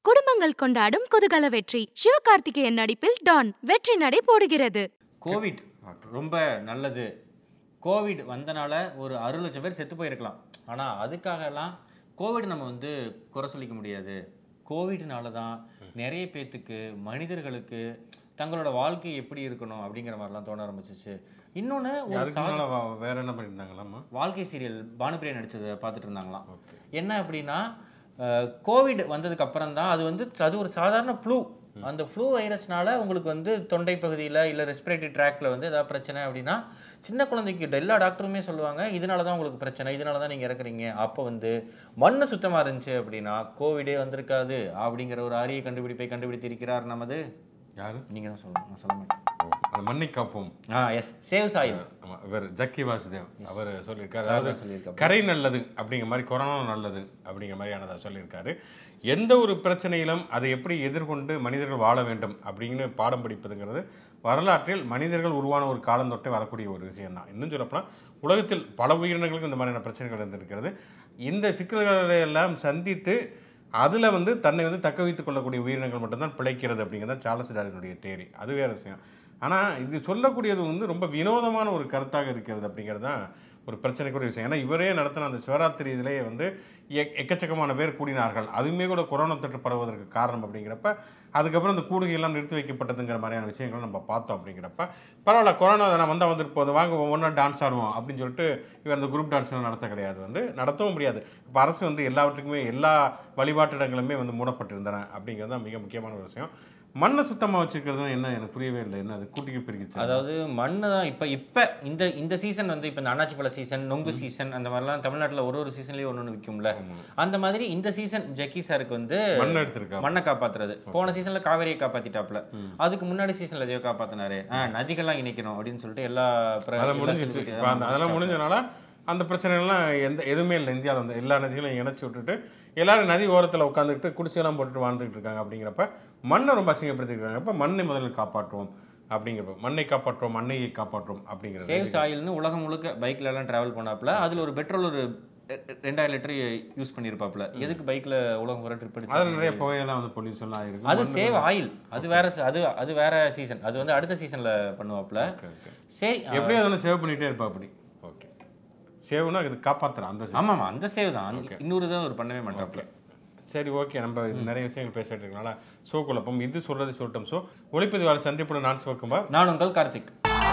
குடும்பங்கள் கொண்டாடும் குதூகல வெற்றி சிவகார்த்திகேயன் நடிப்பில் டான் வெற்றி நடை போடுகிறது கோவிட் ரொம்ப நல்லது கோவிட் வந்தனால ஒரு அறுபது லட்சம் பேர் செத்து போயிருக்கலாம் ஆனால் அதுக்காகலாம் கோவிட் நம்ம வந்து குறை சொல்லிக்க முடியாது கோவிட்னால தான் நிறைய பேத்துக்கு மனிதர்களுக்கு தங்களோட வாழ்க்கை எப்படி இருக்கணும் அப்படிங்கிற மாதிரிலாம் தோண ஆரம்பிச்சிச்சு இன்னொன்று ஒரு அதுக்கு சா- மேலே வேற என்ன பண்ணியிருந்தாங்களாம்மா வாழ்க்கை சீரியல் பானுபிரியா நடிச்சதை பார்த்துட்டு இருந்தாங்களாம் ஓகே என்ன அப்படின்னா அஹ், கோவிட் வந்ததுக்கு அப்புறம் தான் அது வந்து அது ஒரு சாதாரண ஃப்ளூ அந்த ஃப்ளூ வைரஸ்னால உங்களுக்கு வந்து தொண்டை பகுதியில் இல்லை ரெஸ்பிரேட்டரி ட்ராக்ல வந்து ஏதாவது பிரச்சனை அப்படின்னா சின்ன குழந்தைக்கு எல்லா டாக்டருமே சொல்லுவாங்க இதனால தான் உங்களுக்கு பிரச்சனை இதனால தான் நீங்கள் இறக்குறீங்க அப்போ வந்து மண்ணு சுத்தமாக இருந்துச்சு அப்படின்னா கோவிடே வந்திருக்காது அப்படிங்கிற ஒரு அரிய கண்டுபிடிப்பை கண்டுபிடித்திருக்கிறார் நமது யாரு நீங்கள் தான் சொல்லணும் நான் சொல்ல மாட்டேன் ஓ, அந்த மண்ணை காப்போம் ஆ எஸ் சேவ் சாயில் ஆமா, இவர் ஜக்கி வாசுதேவ் அவர் சொல்லியிருக்காரு சார் அதாவது தான் சொல்லியிருக்காரு. கரை நல்லது அப்படிங்கிற மாதிரி கொரோனா நல்லது அப்படிங்கிற மாதிரியானதை சொல்லியிருக்காரு எந்த ஒரு பிரச்சனையிலும் அதை எப்படி எதிர்கொண்டு மனிதர்கள் வாழ வேண்டும் அப்படின்னு பாடம் படிப்பதுங்கிறது வரலாற்றில் மனிதர்கள் உருவான ஒரு காலம் தொட்டே வரக்கூடிய ஒரு விஷயம் தான் இன்னும் சொல்லப்போனால் உலகத்தில் பல உயிரினங்களுக்கு இந்த மாதிரியான பிரச்சனைகள் இருந்திருக்கிறது இந்த சிக்கல்களை எல்லாம் சந்தித்து அதில் வந்து தன்னை வந்து தக்க வைத்துக் கொள்ளக்கூடிய உயிரினங்கள் மட்டும்தான் பிழைக்கிறது அப்படிங்கிறது தான் சார்லஸ் டார்வினுடைய தேரி அது வேற விஷயம் ஆனால் இது சொல்லக்கூடியது வந்து ரொம்ப வினோதமான ஒரு கருத்தாக இருக்கிறது அப்படிங்கிறது தான் ஒரு பிரச்சனைக்குரிய விஷயம் ஏன்னா இவரே நடத்தின அந்த சிவராத்திரி இதிலேயே வந்து எ- எக்கச்சக்கமான பேர் கூடினார்கள் அதுவுமே கூட கொரோனா தொற்று பரவுவதற்கு காரணம் அப்படிங்கிறப்ப அதுக்கப்புறம் இந்த கூடுகையெல்லாம் நிறுத்தி வைக்கப்பட்டதுங்கிற மாதிரியான விஷயங்களை நம்ம பார்த்தோம் அப்படிங்கிறப்ப பரவாயில்ல கொரோனா நான் வந்தால் வந்துட்டு போகுது வாங்க ஒன்றா டான்ஸ் ஆடுவோம் அப்படின்னு சொல்லிட்டு இவர் அந்த குரூப் டான்ஸ் நடத்த கிடையாது வந்து நடத்தவும் முடியாது இப்போ அரசு வந்து எல்லாவற்றுக்குமே எல்லா வழிபாட்டிடங்களுமே வந்து மூடப்பட்டிருந்தன அப்படிங்கிறது தான் மிக முக்கியமான ஒரு விஷயம் மண்ணை சுத்தமாக வச்சுக்கிறது என்ன எனக்கு புரியவே இல்லை என்ன அது கூட்டிக்கு பிரிக்கிச்சு அதாவது மண்ணு தான் இப்போ இப்போ இந்த இந்த சீசன் வந்து இப்போ இந்த அண்ணாச்சி பழ சீசன் நொங்கு சீசன் அந்த மாதிரிலாம் தமிழ்நாட்டில் ஒரு ஒரு சீசன்லேயும் ஒன்று ஒன்று விற்கும்ல அந்த மாதிரி இந்த சீசன் ஜக்கி சாருக்கு வந்து மண்ணை எடுத்திருக்கா மண்ணை காப்பாத்துறது போன சீசன்ல காவேரியை காப்பாத்திட்டாப்ல அதுக்கு முன்னாடி சீசன்ல எதையோ காப்பாத்தினாரு ஆ, நதிகள்லாம் இணைக்கணும் அப்படின்னு சொல்லிட்டு எல்லா பிர- அதை எல்லா முடிஞ்சிச்சு சொல்லிட்டு இப்போ அந்த அதெல்லாம் முடிஞ்சனால அந்த பிரச்சனைகள்லாம் எந்த எதுவுமே இல்லை இந்தியாவில் வந்து எல்லா நதிகளையும் இணைச்சி விட்டுட்டு எல்லாரும் நதி ஓரத்தில் உட்காந்துக்கிட்டு குடிசையெல்லாம் போட்டுட்டு வாழ்ந்துட்டு இருக்காங்க அப்படிங்கிறப்ப மண்ணை ரொம்ப அசிங்கப்படுத்திருக்காங்க அப்போ மண்ணை முதல்ல காப்பாற்றுவோம் அப்படிங்கிறப்ப மண்ணை காப்பாற்றுவோம் மண்ணையை காப்பாற்றுவோம் அப்படிங்கிறது சேவ் சாயில்னு உலகம் முழுக்க பைக்ல எல்லாம் டிராவல் பண்ணாப்புல அதுல ஒரு பெட்ரோல் ஒரு ரெ- ரெ- ரெண்டாயிரம் லிட்டர் யூஸ் பண்ணியிருப்பாப்புல எதுக்கு பைக்ல உலகம் பூரா ட்ரிப் அதில் அடிச்சு நிறைய புகையெல்லாம் வந்து பொல்யூஷன்லாம் ஆயிருக்கு அது சேவ் ஆயில் அது வேற ச- அது அது வேற சீசன் அது வந்து அடுத்த சீசன்ல பண்ணுவாப்புல ஓகே ஓகே சரி எப்படியும் அதெல்லாம் சேவ் பண்ணிகிட்டே இருப்பா அப்படி ஓகே சேவ்னா இது காப்பாற்றுறேன் அந்த save. ஆமாமா அந்த சேவ் தான் அந்த- இன்னொரு தான் ஒரு பண்ணவே மாட்டாப்புல சரி ஓகே நம்ம இது நிறைய விஷயங்கள் பேசிட்டு இருக்கனால ஷோ குழப்பம் இது சொல்றது சொல்லட்டும் ஷோ ஒளிப்பதிவாளர் சந்திப்புடன் நான் சிவக்குமார் நான் உங்கள் கார்த்திக்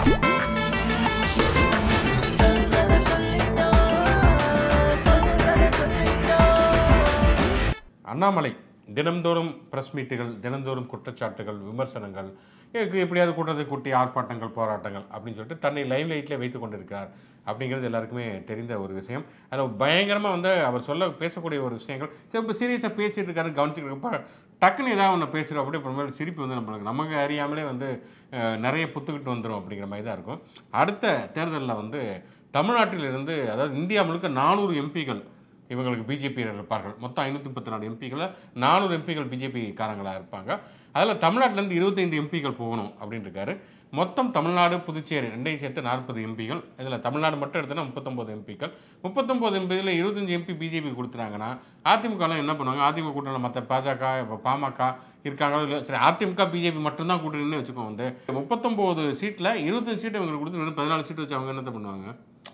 அண்ணாமலை தினம்தோறும் பிரஸ் மீட்டுகள் தினந்தோறும் குற்றச்சாட்டுகள் விமர்சனங்கள் எனக்கு எப்படியாவது கூட்டத்தை கூட்டி ஆர்ப்பாட்டங்கள் போராட்டங்கள் அப்படின்னு சொல்லிட்டு தன்னை லைம் லைட்லேயே வைத்து கொண்டிருக்கிறார் அப்படிங்கிறது எல்லாருக்குமே தெரிந்த ஒரு விஷயம் அதில் பயங்கரமாக வந்து அவர் சொல்ல பேசக்கூடிய ஒரு விஷயங்கள் சரி இப்போ சீரியஸாக பேசிட்டு இருக்காரு கவனிச்சுட்டு இருக்கப்ப டக்குன்னு ஏதாவது ஒன்று பேசுகிறோம் அப்படி அப்புறமேல் சிரிப்பு வந்து நம்மளுக்கு நமக்கு அறியாமலே வந்து அஹ், நிறைய புத்துக்கிட்டு வந்துடும் அப்படிங்கிற மாதிரி தான் இருக்கும் அடுத்த தேர்தலில் வந்து தமிழ்நாட்டிலிருந்து அதாவது இந்தியா முழுக்க நானூறு எம்பிகள் இவங்களுக்கு பிஜேபி இருப்பார்கள் மொத்தம் ஐநூற்றி முப்பத்தி நாலு எம்பிகளில் நானூறு எம்பிகள் பிஜேபி காரங்களாக இருப்பாங்க அதில் தமிழ்நாட்டிலேருந்து இருபத்தைந்து எம்பிகள் போகணும் அப்படின்னு இருக்காரு மொத்தம் தமிழ்நாடு புதுச்சேரி ரெண்டையும் சேர்த்து நாற்பது எம்பிகள் இதில் தமிழ்நாடு மட்டும் எடுத்தோன்னா முப்பத்தொம்போது எம்பிக்கள் முப்பத்தொம்போது எம்பியில் இருபத்தஞ்சு எம்பி பிஜேபி கொடுத்துட்டாங்கன்னா அதிமுகலாம் என்ன பண்ணுவாங்க அதிமுக கூட்டணியில் மற்ற பாஜக இப்போ பாமக இருக்காங்களோ இல்லை சரி அதிமுக பிஜேபி மட்டும்தான் கூட்டணின்னு வச்சுக்கோ வந்து முப்பத்தொம்போது சீட்டில் இருபத்தஞ்சு சீட்டு இவங்களுக்கு கொடுத்து வெறும் பதினாலு சீட்டு வச்சு அவங்க என்னத்தை பண்ணுவாங்க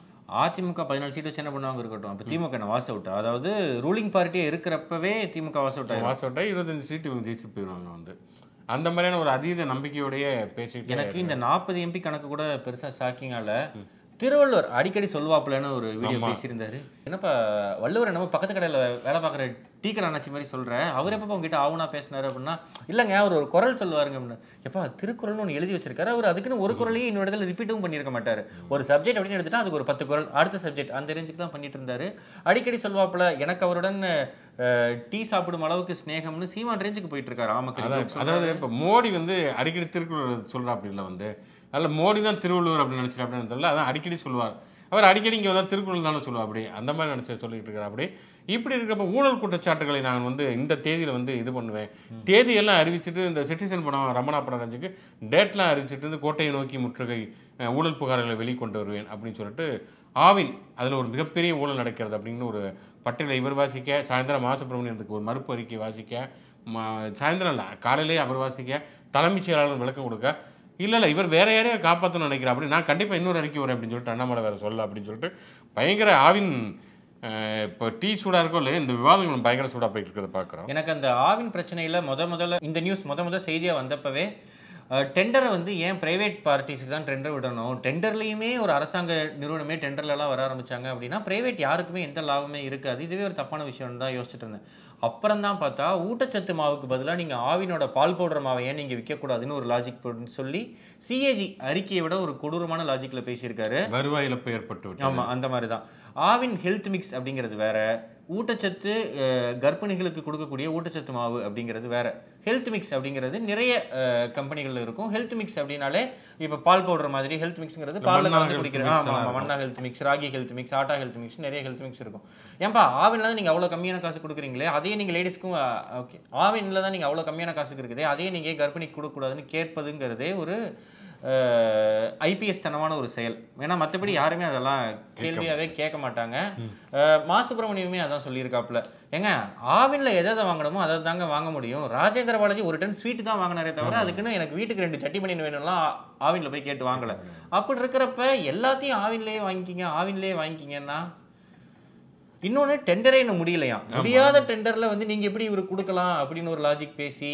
அதிமுக பதினாலு சீட் வச்சு என்ன பண்ணுவாங்க இருக்கட்டும் அப்போ திமுக என்ன வாஸ் அவுட் அதாவது ரூலிங் பார்ட்டியே இருக்கிறப்பவே திமுக வாஸ் அவுட் ஆயிரும் வாஸ் அவுட்டா இருபத்தஞ்சு சீட்டு இவங்க ஜெயிச்சு போயிடுவாங்க வந்து அந்த மாதிரியான ஒரு அதீத நம்பிக்கையோடைய பேசிட்டு எனக்கு இந்த நாற்பது எம்பி கணக்கு கூட பெருசா ஷாக்கிங்கால திருவள்ளுவர் அடிக்கடி சொல்லுவாப்புலன்னு ஒரு வீடியோ ஆமா. பேசியிருந்தாரு என்னப்பா வள்ளுவர் நம்ம பக்கத்து கடையில வேலை பார்க்குற டீக்கர் அண்ணாச்சி மாதிரி சொல்ற அவர் எப்பப்ப உங்ககிட்ட ஆவுனா பேசினாரு அப்படின்னா இல்லைங்க அவர் ஒரு குரல் சொல்லுவாருங்க அப்படின்னு எப்பா திருக்குறள்னு ஒன்று எழுதி வச்சிருக்காரு அவர் அதுக்குன்னு ஒரு குரலையும் இன்னொரு இடத்துல ரிப்பீட்டும் பண்ணியிருக்க மாட்டாரு ஒரு சப்ஜெக்ட் அப்படின்னு எடுத்துட்டா அதுக்கு ஒரு பத்து குரல் அடுத்த சப்ஜெக்ட் அந்த ரேஞ்சுக்கு தான் பண்ணிட்டு இருந்தாரு அடிக்கடி சொல்லுவாப்புல எனக்கு அவருடன் அஹ், டீ சாப்பிடும் அளவுக்கு ஸ்நேகம்னு சீமான் ரேஞ்சுக்கு போயிட்டு இருக்காரு ஆமாக்கு அதாவது அதாவது இப்போ மோடி வந்து அடிக்கடி திருக்குறள் சொல்கிறாப்படி இல்லை வந்து அதில் மோடி தான் திருவள்ளுவர் அப்படின்னு நினச்சிட்டு அப்படின்னு தெரியல அதான் அடிக்கடி சொல்லுவார் அவர் அடிக்கடி இங்கே வந்தால் திருக்குறள் தானே சொல்லுவா அப்படி அந்த மாதிரி நினச்சி சொல்லிட்டு இருக்கிறார் அப்படி இப்படி இருக்கிறப்ப ஊழல் குற்றச்சாட்டுகளை நான் வந்து இந்த தேதியில் வந்து இது பண்ணுவேன் தேதியெல்லாம் அறிவிச்சிட்டு இந்த சிட்டிசன் படம் ரமணா படம் ரஞ்சுக்கு டேட்லாம் அறிவிச்சிட்டு வந்து கோட்டையை நோக்கி முற்றுகை அஹ், ஊழல் புகார்களை வெளிக்கொண்டு வருவேன் அப்படின்னு சொல்லிட்டு ஆவின் அதில் ஒரு மிகப்பெரிய ஊழல் நடக்கிறது அப்படின்னு ஒரு பட்டியலை இவர் வாசிக்க சாயந்தரம் மாசுப்பிரமணியத்துக்கு ஒரு மறுப்பு அறிக்கை வாசிக்க ம- சாயந்தரம் இல்லை காலையிலேயே அவர் வாசிக்க தலைமைச் செயலாளர் விளக்கம் கொடுக்க இல்லை இல்லை இவர் வேற யாரையோ காப்பாற்றணும்னு நினைக்கிறேன் அப்படி நான் கண்டிப்பாக இன்னொரு அறிக்கை வரேன் அப்படின்னு சொல்லிட்டு அண்ணாமலை வேற சொல்ல அப்படின்னு சொல்லிட்டு பயங்கர ஆவின் அஹ், இப்போ டீ சூடாக இருக்கோ இல்லையா இந்த விவாதங்கள் பயங்கர சூடாக போயிட்டு இருக்கிறத பார்க்குறோம் எனக்கு அந்த ஆவின் பிரச்சனையில முத முதல்ல இந்த நியூஸ் முத முத செய்தியா வந்தப்பவே டெண்டரை வந்து ஏன் பிரைவேட் பார்ட்டிஸ்க்கு தான் டெண்டர் விடணும் டெண்டர்லையுமே ஒரு அரசாங்க நிறுவனமே டெண்டர்லலாம் வர ஆரம்பிச்சாங்க அப்படின்னா பிரைவேட் யாருக்குமே எந்த லாபமே இருக்காது இதுவே ஒரு தப்பான விஷயம் தான் யோசிச்சுட்டு இருந்தேன் அப்புறம் தான் பார்த்தா ஊட்டச்சத்து மாவுக்கு பதிலாக நீங்கள் ஆவினோட பால் பவுடர் மாவை ஏன் நீங்கள் விற்கக்கூடாதுன்னு ஒரு லாஜிக் சொல்லி சிஏஜி அறிக்கையை விட ஒரு கொடூரமான லாஜிக்கில் பேசியிருக்காரு வருவாய் இழப்பு ஏற்பட்டு விட்டது. ஆமா அந்த மாதிரி தான் ஆவின் ஹெல்த் மிக்ஸ் அப்படிங்கிறது வேற ஊட்டச்சத்து அஹ், கர்ப்பிணிகளுக்கு கொடுக்கக்கூடிய ஊட்டச்சத்து மாவு அப்படிங்கிறது வேற ஹெல்த் மிக்ஸ் அப்படிங்கிறது நிறைய கம்பெனிகள் இருக்கும் ஹெல்த் மிக்ஸ் அப்படின்னாலே இப்போ பால் பவுடர் மாதிரி ஹெல்த் மிக்ஸ்ங்கிறது பாலில் மன்னா கலந்து health குடிக்கிற mix ஆமா எல்லாம் ஆமா இருக்கும். மண்ணா health mix ragi health mix atta health mix நிறைய ஹெல்த் மிக்ஸ் இருக்கும் ஏன்பா ஆவின்ல தான் நீங்கள் அவ்வளோ கம்மியான காசு கொடுக்குறீங்களே அதே நீங்கள் லேடிஸ்க்கும் ஓகே ஆவின்ல தான் நீங்கள் அவ்வளோ கம்மியான காசுக்கு இருக்குதே அதே நீங்கள் ஏன் கர்ப்பிணிக்கு கொடுக்கக்கூடாதுன்னு கேட்பதுங்கிறதே ஒரு ஐபிஎஸ் தனமான ஒரு செயல் ஏன்னா மற்றபடி யாருமே அதெல்லாம் கேள்வியாவே கேட்க மாட்டாங்க அஹ், மா சுப்பிரமணியமே அதான் சொல்லியிருக்காப்புல ஏங்க ஆவின்ல எதை எதை வாங்கணுமோ அதை தாங்க வாங்க முடியும் ராஜேந்திர பாலாஜி ஒரு டன் ஸ்வீட் தான் வாங்கினாரே தவிர அதுக்குன்னு எனக்கு வீட்டுக்கு ரெண்டு சட்டி பண்ணி வேணும்லாம் ஆ- ஆவின்ல போய் கேட்டு வாங்கல அப்படி இருக்கிறப்ப எல்லாத்தையும் ஆவின்லயே வாங்கிக்கிங்க ஆவின்லயே வாங்கிக்கிங்கன்னா இன்னொன்னு டெண்டரே இன்னும் முடியலையா முடியாத டெண்டர்ல வந்து நீங்க எப்படி இவருக்கு கொடுக்கலாம் அப்படின்னு ஒரு லாஜிக் பேசி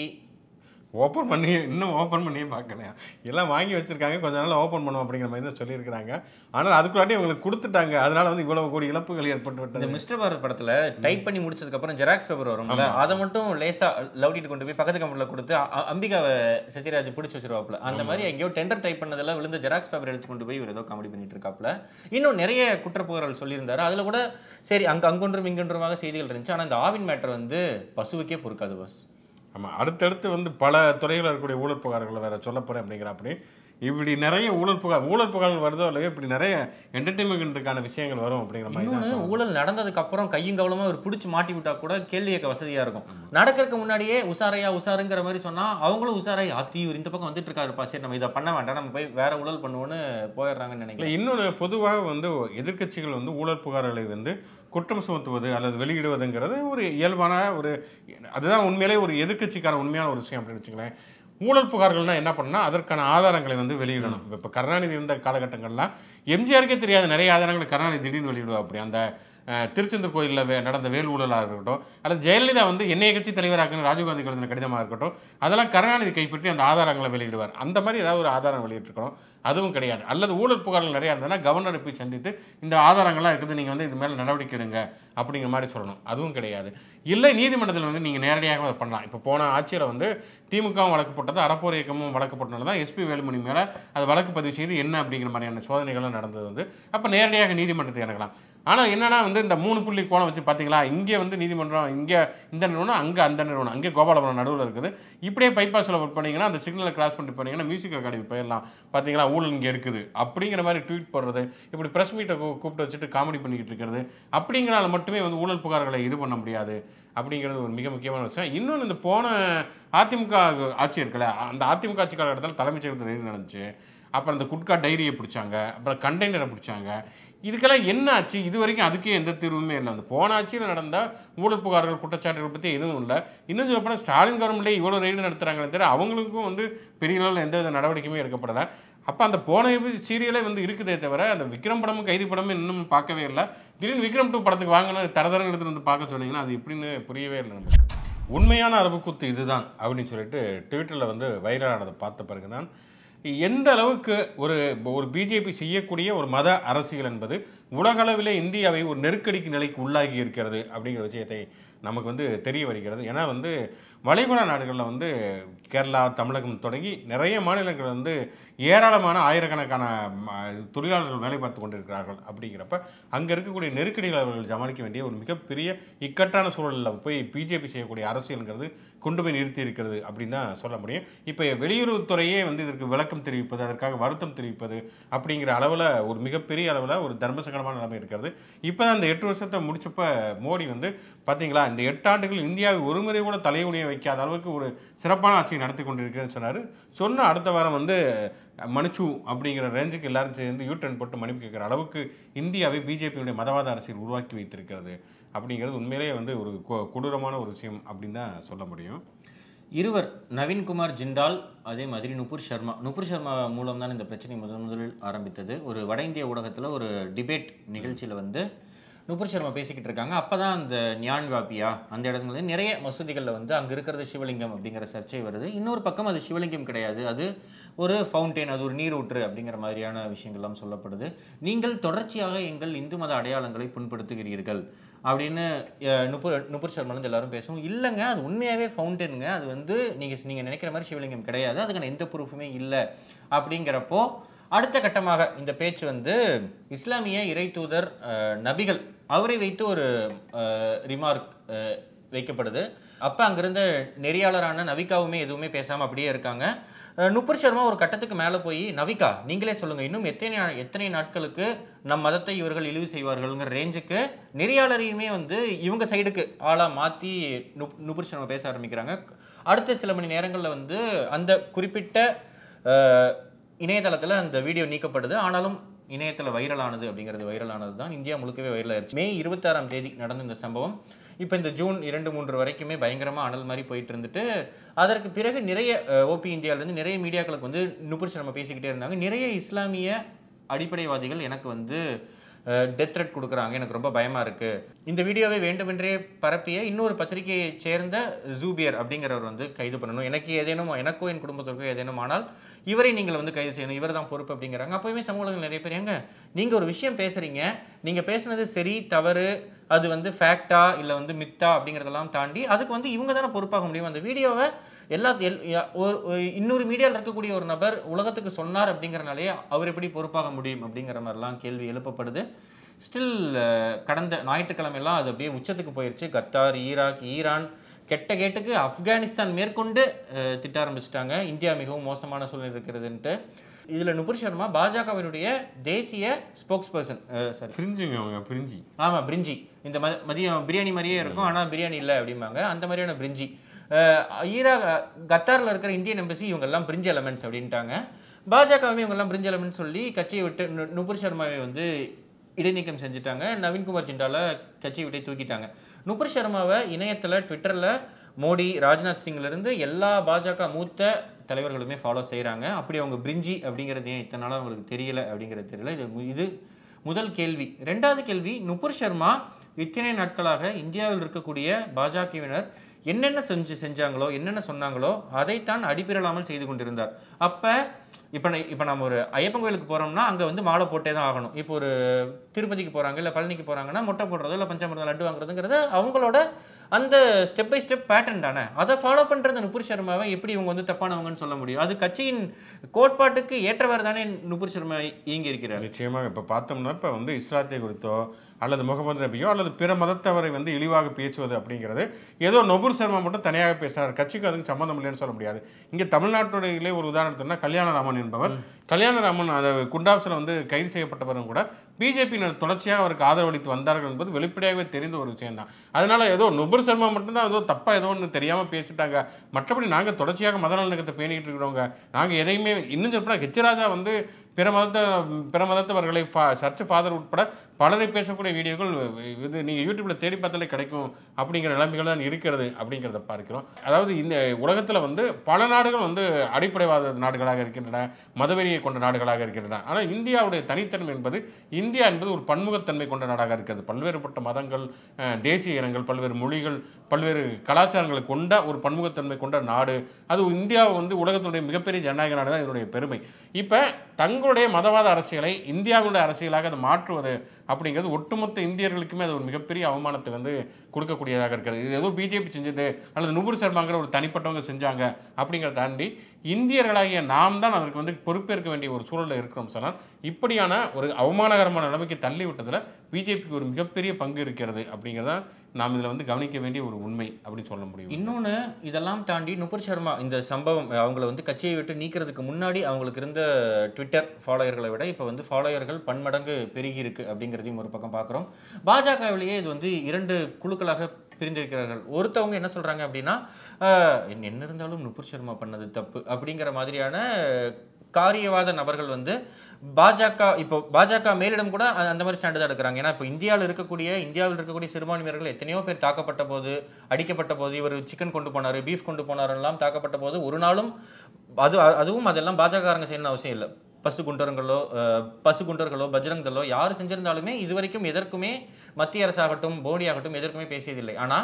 ஓப்பன் பண்ணி இன்னும் ஓப்பன் பண்ணியே பார்க்கலையா எல்லாம் வாங்கி வச்சிருக்காங்க கொஞ்ச நாள் ஓப்பன் பண்ணுவோம் அப்படிங்கிற மாதிரி தான் சொல்லியிருக்கிறாங்க ஆனால் அதுக்குள்ளாட்டி இவங்களுக்கு கொடுத்துட்டாங்க அதனால வந்து இவ்வளவு கோடி இழப்புகள் ஏற்பட்டு இந்த விட்டது மிஸ்டர் பாரத் படத்துல டைப் பண்ணி முடிச்சதுக்கு அப்புறம் ஜெராக்ஸ் பேப்பர் வரும்ல அதை மட்டும் லேசா லவுடிட்டு கொண்டு போய் பக்கத்து கம்பெனில கொடுத்து அ- அ- அம்பிகாவை சத்யராஜ் பிடிச்சி வச்சிருவாப்ல அந்த மாதிரி எங்கேயோ டெண்டர் டைப் பண்ணதெல்லாம் விழுந்த ஜெராக்ஸ் பேப்பர் எடுத்து கொண்டு போய் இவர் ஏதோ காமெடி பண்ணிட்டு இருக்காப்ல இன்னும் நிறைய குற்றப்புகழல் சொல்லியிருந்தாரு அதுல கூட சரி அங்க அங்கொன்றும் இங்கொன்றுமாக செய்திகள் இருந்துச்சு ஆனா இந்த ஆவின் மேட்டர் வந்து பசுவுக்கே பொறுக்காது பஸ் ஆமாம் அடுத்தடுத்து வந்து பல துறைகளில் இருக்கக்கூடிய ஊழல் புகார்களை வேற சொல்ல போகிறேன் அப்படிங்கிற அப்படி இப்படி நிறைய ஊழல் புகார் ஊழல் புகார்கள் வருதோ இல்லையோ இப்படி நிறைய என்டர்டைன்மெண்ட்டுக்கான விஷயங்கள் வரும் அப்படிங்கிற மாதிரி தான் இன்னொன்று ஊழல் நடந்ததுக்கு அப்புறம் கையும் கவலமா ஒரு பிடிச்சி மாட்டி விட்டா கூட கேள்வி கேட்க வசதியா இருக்கும் நடக்கிறதுக்கு முன்னாடியே உசாரையா உசாருங்கிற மாதிரி சொன்னா அவங்களும் உசாரை ஆத்தி இவர் இந்த பக்கம் வந்துட்டு இருக்காருப்பா சரி நம்ம இதை பண்ண வேண்டாம் நம்ம போய் வேற ஊழல் பண்ணுவோன்னு போயிடுறாங்கன்னு இல்லை நினைக்கிறேன் இன்னொன்று பொதுவாக வந்து எதிர்க்கட்சிகள் வந்து ஊழல் புகார்களை வந்து குற்றம் சுமத்துவது அல்லது வெளியிடுவதுங்கிறது ஒரு இயல்பான ஒரு அதுதான் உண்மையிலே ஒரு எதிர்க்கட்சிக்கான உண்மையான ஒரு விஷயம் அப்படின்னு வச்சுங்களேன் ஊழல் புகார்கள்னா என்ன பண்ணா அதற்கான ஆதாரங்களை வந்து வெளியிடணும் இப்போ இப்போ கருணாநிதி இருந்த காலகட்டங்கள்லாம் எம்ஜிஆருக்கே தெரியாத நிறைய ஆதாரங்களை கருணாநிதி திடீர்னு வெளியிடுவா அப்படி அந்த அஹ், திருச்செந்தூர் கோயிலில் வே நடந்த வேல் ஊழலாக இருக்கட்டும் அல்லது ஜெயலலிதா வந்து என்னைய கட்சி தலைவராக்குன்னு ராஜீவ்காந்தி எழுதின கடிதமாக இருக்கட்டும் அதெல்லாம் கருணாநிதி கைப்பற்றி அந்த ஆதாரங்களை வெளியிடுவார் அந்த மாதிரி ஏதாவது ஒரு ஆதாரம் வெளியிட்டிருக்கணும் அதுவும் கிடையாது அல்லது ஊழல் புகார்கள் நிறையா இருந்ததுன்னா கவர்னரை போய் சந்தித்து இந்த ஆதாரங்கள்லாம் இருக்குது நீங்கள் வந்து இது மேலே நடவடிக்கை எடுங்க அப்படிங்கிற மாதிரி சொல்லணும் அதுவும் கிடையாது இல்லை நீதிமன்றத்தில் வந்து நீங்கள் நேரடியாக அதை பண்ணலாம் இப்போ போன ஆட்சியில் வந்து திமுகவும் வழக்கு போட்டது அறப்போர் இயக்கமும் வழக்கு போட்டனால தான் எஸ்பி வேலுமணி மேலே அது வழக்கு பதிவு செய்து என்ன அப்படிங்கிற மாதிரியான சோதனைகளும் நடந்தது வந்து அப்போ நேரடியாக நீதிமன்றத்தை இறங்கலாம் ஆனால் என்னன்னா வந்து இந்த மூணு புள்ளி கோணம் வச்சு பார்த்தீங்களா இங்கே வந்து நீதிமன்றம் இங்கே இந்த நிறுவனம் அங்கே அந்த நிறுவனம் அங்கே கோபாலபுரம் நடுவில் இருக்குது இப்படியே பைபாஸில் ஒர்க் பண்ணீங்கன்னா அந்த சிக்னலை கிராஸ் பண்ணிட்டு போனீங்கன்னா மியூசிக் அகாடமி போயிடலாம் பார்த்தீங்களா ஊழல் இங்கே இருக்குது அப்படிங்கிற மாதிரி ட்வீட் போடுறது இப்படி ப்ரெஸ் மீட்டை கூப்பிட்டு வச்சுட்டு காமெடி பண்ணிக்கிட்டு இருக்கிறது அப்படிங்கிறனால மட்டுமே வந்து ஊழல் புகார்களை இது பண்ண முடியாது அப்படிங்கிறது ஒரு மிக முக்கியமான விஷயம் இன்னொன்று இந்த போன அதிமுக ஆட்சி இருக்குல்ல அந்த அதிமுக ஆட்சி காலகட்டத்தில் தலைமைச் செயலகத்தில் ரெய்டு நடந்துச்சு அப்புறம் இந்த குட்கா டைரியை பிடிச்சாங்க அப்புறம் கண்டெய்னரை பிடிச்சாங்க இதுக்கெல்லாம் என்ன ஆச்சு இது வரைக்கும் அதுக்கே எந்த தீர்வுமே இல்லை அந்த போன ஆட்சியில் நடந்த ஊழல் புகார்கள் குற்றச்சாட்டுகள் பற்றி எதுவும் இல்லை இன்னும் சொல்லப்போனால் ஸ்டாலின் கவர்மெண்ட்லேயே இவ்வளோ ரெய்டு நடத்துகிறாங்களே தவிர அவங்களுக்கும் வந்து பெரிய அளவில் எந்தவித நடவடிக்கையுமே எடுக்கப்படலை அப்போ அந்த போன சீரியலே வந்து இருக்குதே தவிர அந்த விக்ரம் படமும் கைதி படமும் இன்னும் பார்க்கவே இல்லை திடீர்னு விக்ரம் டூ படத்துக்கு வாங்கினா தரதரம் எடுத்துட்டு வந்து பார்க்க சொன்னீங்கன்னா அது எப்படின்னு புரியவே இல்லை நமக்கு உண்மையான அரபுக்குத்து இதுதான் அப்படின்னு சொல்லிட்டு ட்விட்டரில் வந்து வைரலானதை பார்த்த பிறகு தான் எந்த அளவுக்கு ஒரு ஒரு பிஜேபி செய்யக்கூடிய ஒரு மத அரசியல் என்பது உலகளவிலே இந்தியாவை ஒரு நெருக்கடிக்கு நிலைக்கு உள்ளாகி இருக்கிறது அப்படிங்கிற விஷயத்தை நமக்கு வந்து தெரிய வருகிறது ஏன்னா வந்து வளைகுடா நாடுகளில் வந்து கேரளா தமிழகம் தொடங்கி நிறைய மாநிலங்கள் வந்து ஏராளமான ஆயிரக்கணக்கான ம, தொழிலாளர்கள் வேலை பார்த்து கொண்டிருக்கிறார்கள் அப்படிங்கிறப்ப அங்கே இருக்கக்கூடிய நெருக்கடிகளை அவர்கள் சமாளிக்க வேண்டிய ஒரு மிகப்பெரிய இக்கட்டான சூழலில் போய் பிஜேபி செய்யக்கூடிய அரசியல்ங்கிறது கொண்டு போய் நிறுத்தி இருக்கிறது அப்படின்னு தான் சொல்ல முடியும் இப்போ வெளியுறவுத்துறையே வந்து இதற்கு விளக்கம் தெரிவிப்பது அதற்காக வருத்தம் தெரிவிப்பது அப்படிங்கிற அளவில் ஒரு மிகப்பெரிய அளவில் ஒரு தர்மசங்கடமான நிலைமை இருக்கிறது இப்போ தான் இந்த எட்டு வருஷத்தை முடிச்சப்ப மோடி வந்து பார்த்தீங்களா இந்த எட்டு ஆண்டுகள் இந்தியாவை ஒரு முறை கூட தலையுணிய வைக்காத அளவுக்கு ஒரு சிறப்பான ஆட்சியை நடத்தி கொண்டிருக்கிறேன்னு சொன்னார் சொன்ன அடுத்த வாரம் வந்து மனுச்சு அப்படிங்கிற ரேஞ்சுக்கு எல்லாரும் சேர்ந்து யூ டர்ன் போட்டு மன்னிப்பு கேட்குற அளவுக்கு இந்தியாவை பிஜேபியுடைய மதவாத அரசியல் உருவாக்கி வைத்திருக்கிறது அப்படிங்கிறது உண்மையிலேயே வந்து ஒரு கொ- கொடூரமான ஒரு விஷயம் அப்படின்னு தான் சொல்ல முடியும் இருவர் நவீன்குமார் ஜிண்டால் அதே மாதிரி நுபுர் சர்மா நுபுர் சர்மா மூலம் தான் இந்த பிரச்சனை முதன் முதலில் ஆரம்பித்தது ஒரு வட இந்திய ஊடகத்தில் ஒரு டிபேட் நிகழ்ச்சியில் வந்து நுபுர் சர்மா பேசிக்கிட்டு இருக்காங்க அப்போ தான் அந்த ஞான் வாப்பியா அந்த இடத்துல வந்து நிறைய மசூதிகளில் வந்து அங்கே இருக்கிறது சிவலிங்கம் அப்படிங்கிற சர்ச்சை வருது இன்னொரு பக்கம் அது சிவலிங்கம் கிடையாது அது ஒரு ஃபவுண்டெயின் அது ஒரு நீரூற்று அப்படிங்கிற மாதிரியான விஷயங்கள்லாம் சொல்லப்படுது நீங்கள் தொடர்ச்சியாக எங்கள் இந்து மத அடையாளங்களை புண்படுத்துகிறீர்கள் அப்படின்னு அஹ், நுபுர் நுபுர் சர்மாலேருந்து எல்லாரும் பேசும் இல்லைங்க அது உண்மையாகவே ஃபவுண்டனுங்க அது வந்து நீங்கள் நீங்கள் நினைக்கிற மாதிரி சிவலிங்கம் கிடையாது அதுக்கான எந்த ப்ரூஃபுமே இல்லை அப்படிங்கிறப்போ அடுத்த கட்டமாக இந்த பேச்சு வந்து இஸ்லாமிய இறை தூதர் அஹ், நபிகள் அவரை வைத்து ஒரு ரிமார்க் வைக்கப்படுது அப்போ அங்கிருந்த நெறியாளரான நவிகாவுமே எதுவுமே பேசாமல் அப்படியே இருக்காங்க அஹ், நுபுர் சர்மா ஒரு கட்டத்துக்கு மேலே போய் நவிகா நீங்களே சொல்லுங்கள் இன்னும் எத்தனை நா- எத்தனை நாட்களுக்கு நம் மதத்தை இவர்கள் இழிவு செய்வார்கள்ங்கிற ரேஞ்சுக்கு நெறியாளரையுமே வந்து இவங்க சைடுக்கு ஆளாக மாற்றி நுப் நுபுர் சர்மா பேச ஆரம்பிக்கிறாங்க அடுத்த சில மணி நேரங்களில் வந்து அந்த குறிப்பிட்ட அஹ், இணையதளத்தில் அந்த வீடியோ நீக்கப்படுது ஆனாலும் இணையத்தில் வைரலானது அப்படிங்கிறது வைரலானது தான் இந்தியா முழுக்கவே வைரல் ஆயிருச்சு மே இருபத்தாறாம் தேதி நடந்த இந்த சம்பவம் இப்போ இந்த ஜூன் இரண்டு மூன்று வரைக்குமே பயங்கரமாக அனல் மாதிரி போயிட்டு இருந்துட்டு அதற்கு பிறகு நிறைய ஓபி இந்தியாவிலேருந்து நிறைய மீடியாக்களுக்கு வந்து நுபுர் நம்ம பேசிக்கிட்டே இருந்தாங்க நிறைய இஸ்லாமிய அடிப்படைவாதிகள் எனக்கு வந்து டெத் த்ரெட் கொடுக்குறாங்க எனக்கு ரொம்ப பயமா இருக்கு இந்த வீடியோவை வேண்டுமென்றே பரப்பிய இன்னொரு பத்திரிகையை சேர்ந்த ஜூபியர் அப்படிங்கிறவர் வந்து கைது பண்ணணும் எனக்கு ஏதேனும் எனக்கோ என் குடும்பத்திற்கோ ஏதேனும் ஆனால் இவரை நீங்கள் வந்து கைது செய்யணும் இவர் தான் பொறுப்பு அப்படிங்கிறாங்க அப்போயுமே சமூகங்கள் நிறைய பேர் ஏங்க நீங்கள் ஒரு விஷயம் பேசுறீங்க நீங்கள் பேசுனது சரி தவறு அது வந்து ஃபேக்டா இல்லை வந்து மித்தா அப்படிங்கிறதெல்லாம் தாண்டி அதுக்கு வந்து இவங்க தானே பொறுப்பாக முடியும் அந்த வீடியோவை எல்லா எல் யா- ஒரு ஒரு இன்னொரு மீடியாவில் இருக்கக்கூடிய ஒரு நபர் உலகத்துக்கு சொன்னார் அப்படிங்கிறனாலே அவர் எப்படி பொறுப்பாக முடியும் அப்படிங்கிற மாதிரிலாம் கேள்வி எழுப்பப்படுது ஸ்டில் கடந்த ஞாயிற்றுக்கிழமையெல்லாம் அது அப்படியே உச்சத்துக்கு போயிடுச்சு கத்தார் ஈராக் ஈரான் கெட்ட கேட்டுக்கு ஆப்கானிஸ்தான் மேற்கொண்டு அஹ், திட்ட ஆரம்பிச்சிட்டாங்க இந்தியா மிகவும் மோசமான சூழ்நிலை இருக்கிறதுன்ட்டு இதில் நுபுர் சர்மா பாஜகவினுடைய தேசிய ஸ்போக்ஸ் பர்சன் சாரி பிரிஞ்சுங்க அவங்க பிரிஞ்சு ஆமா பிரிஞ்சி இந்த ம மதியம் பிரியாணி மாதிரியே இருக்கும் ஆனா பிரியாணி இல்லை அப்படிம்பாங்க அந்த மாதிரியான பிரிஞ்சி அஹ் ஈராக் கத்தாரில் இருக்கிற இந்தியன் எம்பசி இவங்க எல்லாம் பிரிஞ்சி எலமெண்ட்ஸ் அப்படின்ட்டாங்க பாஜகவுமே இவங்க எல்லாம் பிரிஞ்சி எலமெண்ட்ஸ் சொல்லி கட்சியை விட்டு நு- நுபுர் சர்மாவை வந்து இடைநீக்கம் செஞ்சுட்டாங்க நவீன்குமார் ஜிண்டால கட்சியை விட்டே தூக்கிட்டாங்க நுபுர் சர்மாவை இணையத்துல ட்விட்டர்ல மோடி ராஜ்நாத் சிங்ல இருந்து எல்லா பாஜக மூத்த தலைவர்களுமே ஃபாலோ செய்றாங்க அப்படி அவங்க பிரிஞ்சி அப்படிங்கிறது ஏன் இத்தனை நாளா அவங்களுக்கு தெரியல அப்படிங்கிறது தெரியல இது மு- இது முதல் கேள்வி ரெண்டாவது கேள்வி நுபுர் சர்மா இத்தனை நாட்களாக இந்தியாவில் இருக்கக்கூடிய பாஜகவினர் என்னென்ன செஞ்சு செஞ்சாங்களோ என்னென்ன சொன்னாங்களோ அதைத்தான் அடிப்பிரலாமல் செய்து கொண்டிருந்தார் அப்ப இப்போ இப்போ நம்ம ஒரு ஐயப்பன் கோயிலுக்கு போறோம்னா அங்க வந்து மாலை போட்டே தான் ஆகணும் இப்போ ஒரு திருப்பதிக்கு போறாங்க இல்ல பழனிக்கு போறாங்கன்னா மொட்டை போடுறதோ இல்ல பஞ்சாமிரதம் லட்டு வாங்குறதுங்கிறது அவங்களோட அந்த ஸ்டெப் பை ஸ்டெப் பேட்டர்ன் தானே அதை ஃபாலோ பண்றது நுபுர் சர்மாவை எப்படி இவங்க வந்து தப்பானவங்கன்னு சொல்ல முடியும் அது கட்சியின் கோட்பாட்டுக்கு ஏற்றவர் தானே நுபுர் சர்மா இயங்கி இருக்கிறார் நிச்சயமாக இப்போ பார்த்தோம்னா இப்போ வந்து இஸ்லாத்தை குறித்தோ அல்லது முகமது நபியோ அல்லது பிற மதத்தவரை வந்து இழிவாக பேசுவது அப்படிங்கிறது ஏதோ நொபுர் சர்மா மட்டும் தனியாக பேசுறார் கட்சிக்கு அதுக்கு சம்மந்தம் இல்லைன்னு சொல்ல முடியாது இங்கே தமிழ்நாட்டுடைய ஒரு உதாரணத்துனா கல்யாணராமன் என்பவர் கல்யாணராமன் அதை குண்டாப்ஸில் வந்து கைது செய்யப்பட்டவரும் கூட பிஜேபியினர் தொடர்ச்சியாக அவருக்கு ஆதரவளித்து வந்தார்கள் என்பது வெளிப்படையாகவே தெரிந்த ஒரு விஷயம் தான் அதனால ஏதோ நுபுர் சர்மா மட்டும்தான் ஏதோ தப்பாக ஏதோ ஒன்று தெரியாமல் பேசிட்டாங்க மற்றபடி நாங்கள் தொடர்ச்சியாக மத நல்லிணக்கத்தை பேணிக்கிட்டு இருக்கிறவங்க நாங்கள் எதையுமே இன்னும் சொல்லப்போனால் ஹெச்ராஜா வந்து பிற மதத்த பிற மதத்தவர்களை ஃபா சர்ச் ஃபாதர் உட்பட பலரை பேசக்கூடிய வீடியோக்கள் இது நீங்கள் யூடியூப்பில் தேடி பார்த்தாலே கிடைக்கும் அப்படிங்கிற நிலைமைகள் தான் இருக்கிறது அப்படிங்கிறத பார்க்கிறோம் அதாவது இந்த உலகத்தில் வந்து பல நாடுகள் வந்து அடிப்படைவாத நாடுகளாக இருக்கின்றன மதவெறியை கொண்ட நாடுகளாக இருக்கின்றன ஆனால் இந்தியாவுடைய தனித்தன்மை என்பது இந்தியா என்பது ஒரு பன்முகத்தன்மை கொண்ட நாடாக இருக்கிறது பல்வேறுபட்ட மதங்கள் அஹ், தேசிய இனங்கள் பல்வேறு மொழிகள் பல்வேறு கலாச்சாரங்களை கொண்ட ஒரு பன்முகத்தன்மை கொண்ட நாடு அது இந்தியா வந்து உலகத்தினுடைய மிகப்பெரிய ஜனநாயக நாடு தான் இதனுடைய பெருமை இப்போ தங்களுடைய மதவாத அரசியலை இந்தியாவுடைய அரசியலாக அதை மாற்றுவது அப்படிங்கிறது ஒட்டுமொத்த இந்தியர்களுக்குமே அது ஒரு மிகப்பெரிய அவமானத்தை வந்து கொடுக்கக்கூடியதாக இருக்கிறது இது ஏதோ பிஜேபி செஞ்சது அல்லது நுபுர் சர்மாங்கிற ஒரு தனிப்பட்டவங்க செஞ்சாங்க அப்படிங்கிறத தாண்டி இந்தியர்களாகிய நாம் தான் அதற்கு வந்து பொறுப்பேற்க வேண்டிய ஒரு சூழலில் இருக்கிறோம் சொன்னால் இப்படியான ஒரு அவமானகரமான நிலைமைக்கு தள்ளி விட்டதில் பிஜேபிக்கு ஒரு மிகப்பெரிய பங்கு இருக்கிறது அப்படிங்கிறத நாம் இதில் வந்து கவனிக்க வேண்டிய ஒரு உண்மை அப்படின்னு சொல்ல முடியும் இன்னொன்று இதெல்லாம் தாண்டி நுபுர் சர்மா இந்த சம்பவம் அவங்கள வந்து கட்சியை விட்டு நீக்கிறதுக்கு முன்னாடி அவங்களுக்கு இருந்த ட்விட்டர் ஃபாலோயர்களை விட இப்போ வந்து ஃபாலோயர்கள் பன்மடங்கு பெருகி இருக்கு அப்படிங்கிறதையும் ஒரு பக்கம் பார்க்குறோம் பாஜகவிலேயே இது வந்து இரண்டு குழுக்களாக பிரிந்திருக்கிறார்கள் ஒருத்தவங்க என்ன சொல்றாங்க அப்படின்னா ஆஹ், என்ன என்ன இருந்தாலும் நுபுர் சர்மா பண்ணது தப்பு அப்படிங்கிற மாதிரியான காரியவாத நபர்கள் வந்து பாஜக இப்போ பாஜக மேலிடம் கூட அ- அந்த மாதிரி ஸ்டாண்டு தான் எடுக்கிறாங்க ஏன்னா இப்போ இந்தியாவில் இருக்கக்கூடிய இந்தியாவில் இருக்கக்கூடிய சிறுபான்மையினர்கள் எத்தனையோ பேர் தாக்கப்பட்ட போது அடிக்கப்பட்ட போது இவர் சிக்கன் கொண்டு போனாரு பீஃப் கொண்டு போனாரு எல்லாம் தாக்கப்பட்ட போது ஒரு நாளும் அது அ- அதுவும் அதெல்லாம் பாஜகக்காரங்க செய்யணும்னு அவசியம் இல்லை பசு குண்டர்களோ அஹ், பசு குண்டர்களோ பஜ்ரங் தளோ யார் செஞ்சிருந்தாலுமே இதுவரைக்கும் எதற்குமே மத்திய அரசாகட்டும் மோடி ஆகட்டும் எதற்குமே பேசியதில்லை ஆனா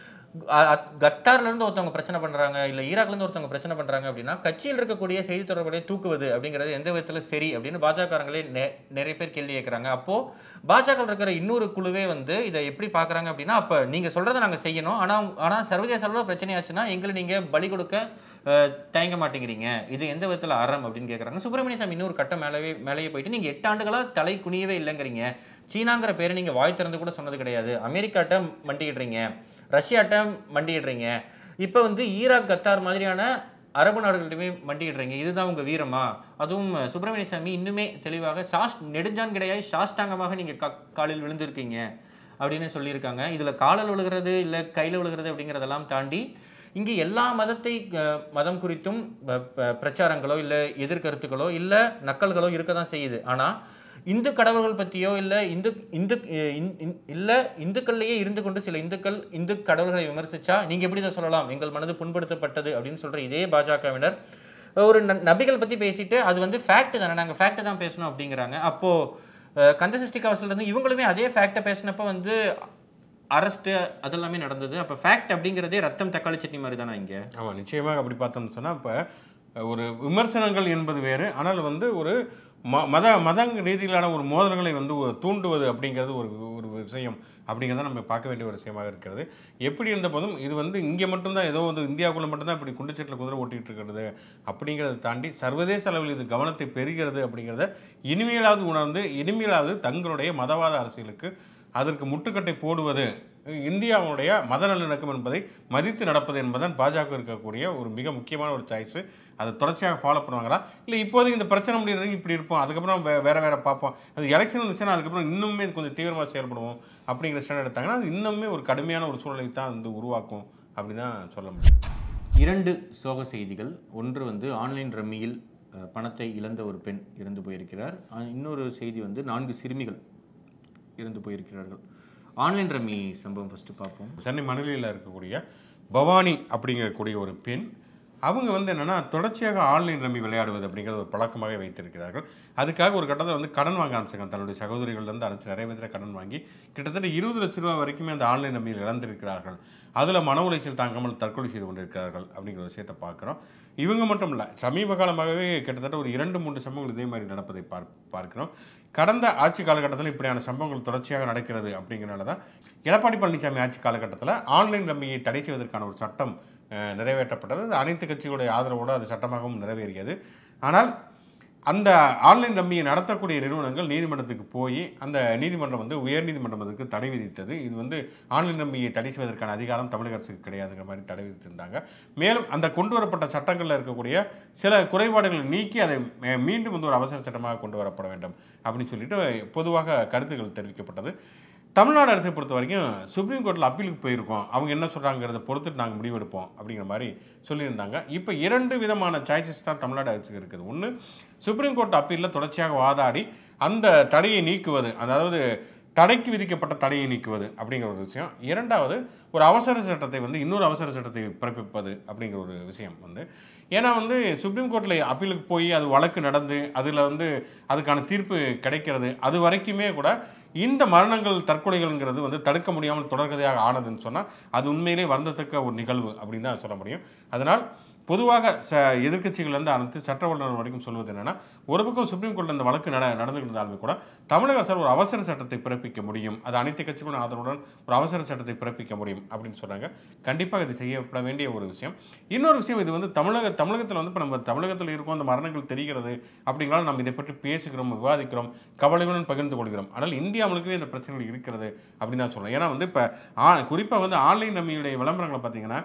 அ- அ- கத்தார்ல இருந்து ஒருத்தவங்க பிரச்சனை பண்றாங்க இல்ல ஈராக்ல இருந்து ஒருத்தவங்க பிரச்சனை பண்றாங்க அப்படின்னா கட்சியில் இருக்கக்கூடிய செய்தி தொடர்புடைய தூக்குவது அப்படிங்கிறது எந்த விதத்துல சரி அப்படின்னு பாஜகங்களே நிறைய பேர் கேள்வி கேட்கறாங்க அப்போ பாஜக இருக்கிற இன்னொரு குழுவே வந்து இதை எப்படி பாக்குறாங்க அப்படின்னா அப்ப நீங்க சொல்றதை நாங்க செய்யணும் ஆனா ஆனா சர்வதேச அளவில் பிரச்சனையாச்சுன்னா எங்களை நீங்க பலி கொடுக்க அஹ், தயங்க மாட்டேங்கிறீங்க இது எந்த விதத்துல அறம் அப்படின்னு கேக்குறாங்க சுப்பிரமணிய சாமி இன்னொரு கட்டம் மேலவே மேலேயே போயிட்டு நீங்க எட்டு ஆண்டுகளா தலை குனியவே இல்லைங்கிறீங்க சீனாங்கிற பேரை நீங்க வாய் திறந்து கூட சொன்னது கிடையாது அமெரிக்காட்ட மண்டிடுறீங்க ரஷ்யாட்ட மண்டிடுறீங்க இப்போ வந்து ஈராக் கத்தார் மாதிரியான அரபு நாடுகள்கிட்டயுமே மண்டிடுறீங்க இதுதான் உங்க வீரமா அதுவும் சுப்பிரமணிய சாமி இன்னுமே தெளிவாக சாஸ் நெடுஞ்சான் கிடையாது சாஷ்டாங்கமாக நீங்க கா- காலில் விழுந்திருக்கீங்க அப்படின்னு சொல்லியிருக்காங்க இதுல காலில் விழுகிறது இல்ல கையில விழுகிறது அப்படிங்கிறதெல்லாம் தாண்டி இங்கே எல்லா மதத்தை அஹ், மதம் குறித்தும் ப- ப- பிரச்சாரங்களோ இல்ல எதிர்கருத்துக்களோ இல்ல நக்கல்களோ இருக்க தான் செய்யுது ஆனா இந்து கடவுள்கள் பற்றியோ இல்லை இந்து இந்து அஹ் இந்- இந்- இல்ல இந்துக்கள்லயே இருந்து கொண்டு சில இந்துக்கள் இந்து கடவுள்களை விமர்சிச்சா நீங்க எப்படி இதை சொல்லலாம் எங்கள் மனது புண்படுத்தப்பட்டது அப்படின்னு சொல்ற இதே பாஜகவினர் ஒரு ந- நபிகள் பத்தி பேசிட்டு அது வந்து ஃபேக்ட் தானே நாங்க ஃபேக்ட் தான் பேசணும் அப்படிங்கிறாங்க அப்போ அஹ், கந்தசஷ்டி கவசத்துல இருந்து இவங்களுமே அதே ஃபேக்டை பேசினப்ப வந்து அரெஸ்ட் அதெல்லாமே நடந்தது அப்ப ஃபேக்ட் அப்படிங்கிறதே ரத்தம் தக்காளி சட்னி மாதிரி தானே இங்க ஆமாம் நிச்சயமாக அப்படி பார்த்தோம்னு சொன்னால் இப்போ ஒரு விமர்சனங்கள் என்பது வேறு ஆனால் வந்து ஒரு ம மத மத ரீதியிலான ஒரு மோதல்களை வந்து ஒரு தூண்டுவது அப்படிங்கிறது ஒரு ஒரு விஷயம் அப்படிங்கிறத நம்ம பார்க்க வேண்டிய ஒரு விஷயமாக இருக்கிறது எப்படி இருந்த போதும் இது வந்து இங்கே மட்டும்தான் ஏதோ வந்து இந்தியாவுக்குள்ளே மட்டும்தான் இப்படி குண்டுச்சீட்டில் குதிரை ஓட்டிகிட்டு இருக்கிறது அப்படிங்கிறத தாண்டி சர்வதேச அளவில் இது கவனத்தை பெறுகிறது அப்படிங்கிறத இனிமேலாவது உணர்ந்து இனிமேலாவது தங்களுடைய மதவாத அரசியலுக்கு அதற்கு முட்டுக்கட்டை போடுவது இந்தியாவுடைய மத நல்லிணக்கம் என்பதை மதித்து நடப்பது என்பதுதான் பாஜக இருக்கக்கூடிய ஒரு மிக முக்கியமான ஒரு சாய்ஸு அதை தொடர்ச்சியாக ஃபாலோ பண்ணுவாங்களா இல்லை இப்போதைக்கு இந்த பிரச்சனை முடியற வரைக்கும் இப்படி இருப்போம் அதுக்கப்புறம் வே வேற வேற பார்ப்போம் அது எலெக்ஷன் வந்துச்சுன்னா அதுக்கப்புறம் இன்னுமே இது கொஞ்சம் தீவிரமாக செயல்படுவோம் அப்படிங்கிற ஸ்டாண்ட் எடுத்தாங்கன்னா அது இன்னுமே ஒரு கடுமையான ஒரு சூழலை தான் வந்து உருவாக்கும் அப்படின்னு தான் சொல்ல முடியும் இரண்டு சோக செய்திகள் ஒன்று வந்து ஆன்லைன் ரம்மியில் அஹ், பணத்தை இழந்த ஒரு பெண் இறந்து போயிருக்கிறார் அஹ், இன்னொரு செய்தி வந்து நான்கு சிறுமிகள் இறந்து போயிருக்கிறார்கள் ஆன்லைன் ரம்மி சம்பவம் ஃபர்ஸ்ட் பார்ப்போம் சென்னை மணலியில் இருக்கக்கூடிய பவானி அப்படிங்கக்கூடிய ஒரு பெண் அவங்க வந்து என்னன்னா தொடர்ச்சியாக ஆன்லைன் ரம்மி விளையாடுவது அப்படிங்கிறது ஒரு பழக்கமாக வைத்திருக்கிறார்கள் அதுக்காக ஒரு கட்டத்தில் வந்து கடன் வாங்க ஆரம்பிச்சாங்க தன்னுடைய சகோதரிகள்லேருந்து அனைத்து நிறைய பேர் கடன் வாங்கி கிட்டத்தட்ட இருபது லட்ச ரூபா வரைக்குமே அந்த ஆன்லைன் ரம்மியில் இழந்திருக்கிறார்கள் அதில் மன உளைச்சல் தாங்காமல் தற்கொலை செய்து கொண்டிருக்கிறார்கள் அப்படிங்கிற ஒரு விஷயத்தை பார்க்குறோம் இவங்க மட்டும் இல்லை சமீப காலமாகவே கிட்டத்தட்ட ஒரு இரண்டு மூன்று சம்பவங்கள் இதே மாதிரி நடப்பதை பார் பார்க்கிறோம் கடந்த ஆட்சி காலகட்டத்தில் இப்படியான சம்பவங்கள் தொடர்ச்சியாக நடக்கிறது அப்படிங்கிறனால தான் எடப்பாடி பழனிசாமி ஆட்சி காலகட்டத்தில் ஆன்லைன் ரம்மியை தடை செய்வதற்கான ஒரு சட்டம் அஹ், நிறைவேற்றப்பட்டது அது அனைத்து கட்சிகளுடைய ஆதரவோடு அது சட்டமாகவும் நிறைவேறியது ஆனால் அந்த ஆன்லைன் ரம்மியை நடத்தக்கூடிய நிறுவனங்கள் நீதிமன்றத்துக்கு போய் அந்த நீதிமன்றம் வந்து உயர்நீதிமன்றம் அதுக்கு தடை விதித்தது இது வந்து ஆன்லைன் ரம்மியை தடை செய்வதற்கான அதிகாரம் தமிழக அரசுக்கு கிடையாதுங்கிற மாதிரி தடை விதித்திருந்தாங்க மேலும் அந்த கொண்டு வரப்பட்ட சட்டங்களில் இருக்கக்கூடிய சில குறைபாடுகளை நீக்கி அதை மே- மீண்டும் வந்து ஒரு அவசர சட்டமாக கொண்டு வரப்பட வேண்டும் அப்படின்னு சொல்லிட்டு பொதுவாக கருத்துக்கள் தெரிவிக்கப்பட்டது தமிழ்நாடு அரசை பொறுத்த வரைக்கும் சுப்ரீம் கோர்ட்டில் அப்பீலுக்கு போயிருக்கோம் அவங்க என்ன சொல்கிறாங்கிறத பொறுத்துட்டு நாங்கள் முடிவெடுப்போம் அப்படிங்கிற மாதிரி சொல்லியிருந்தாங்க இப்போ இரண்டு விதமான சாய்ஸஸ் தான் தமிழ்நாடு அரசுக்கு இருக்குது ஒன்று சுப்ரீம் கோர்ட் அப்பீலில் தொடர்ச்சியாக வாதாடி அந்த தடையை நீக்குவது அதாவது தடைக்கு விதிக்கப்பட்ட தடையை நீக்குவது அப்படிங்கிற ஒரு விஷயம் இரண்டாவது ஒரு அவசர சட்டத்தை வந்து இன்னொரு அவசர சட்டத்தை பிறப்பிப்பது அப்படிங்கிற ஒரு விஷயம் வந்து ஏன்னா வந்து சுப்ரீம் கோர்ட்டில் அப்பீலுக்கு போய் அது வழக்கு நடந்து அதில் வந்து அதுக்கான தீர்ப்பு கிடைக்கிறது அது வரைக்குமே கூட இந்த மரணங்கள் தற்கொலைகள்ங்கிறது வந்து தடுக்க முடியாமல் தொடர்கதையாக ஆனதுன்னு சொன்னால் அது உண்மையிலே வருந்தத்தக்க ஒரு நிகழ்வு அப்படின்னு தான் சொல்ல முடியும் அதனால் பொதுவாக ச எதிர்க்கட்சிகள்லேருந்து அனைத்து சட்ட வல்லுநர் வரைக்கும் சொல்வது என்னன்னா ஒரு பக்கம் சுப்ரீம் கோர்ட்டில் இந்த வழக்கு நட நடந்துகிட்டு இருந்தாலுமே கூட தமிழக அரசால் ஒரு அவசர சட்டத்தை பிறப்பிக்க முடியும் அது அனைத்து கட்சிகளும் ஆதரவுடன் ஒரு அவசர சட்டத்தை பிறப்பிக்க முடியும் அப்படின்னு சொன்னாங்க கண்டிப்பாக இது செய்யப்பட வேண்டிய ஒரு விஷயம் இன்னொரு விஷயம் இது வந்து தமிழக தமிழகத்தில் வந்து இப்போ நம்ம தமிழகத்தில் இருக்கோம் அந்த மரணங்கள் தெரிகிறது அப்படிங்களால நம்ம இதை பற்றி பேசுகிறோம் விவாதிக்கிறோம் கவலையுடன் பகிர்ந்து கொள்கிறோம் ஆனால் இந்தியா முழுக்கவே இந்த பிரச்சனைகள் இருக்கிறது அப்படின்னு தான் சொல்லலாம் ஏன்னா வந்து இப்போ ஆ குறிப்பாக வந்து ஆன்லைன் நம்மளுடைய விளம்பரங்களை பார்த்தீங்கன்னா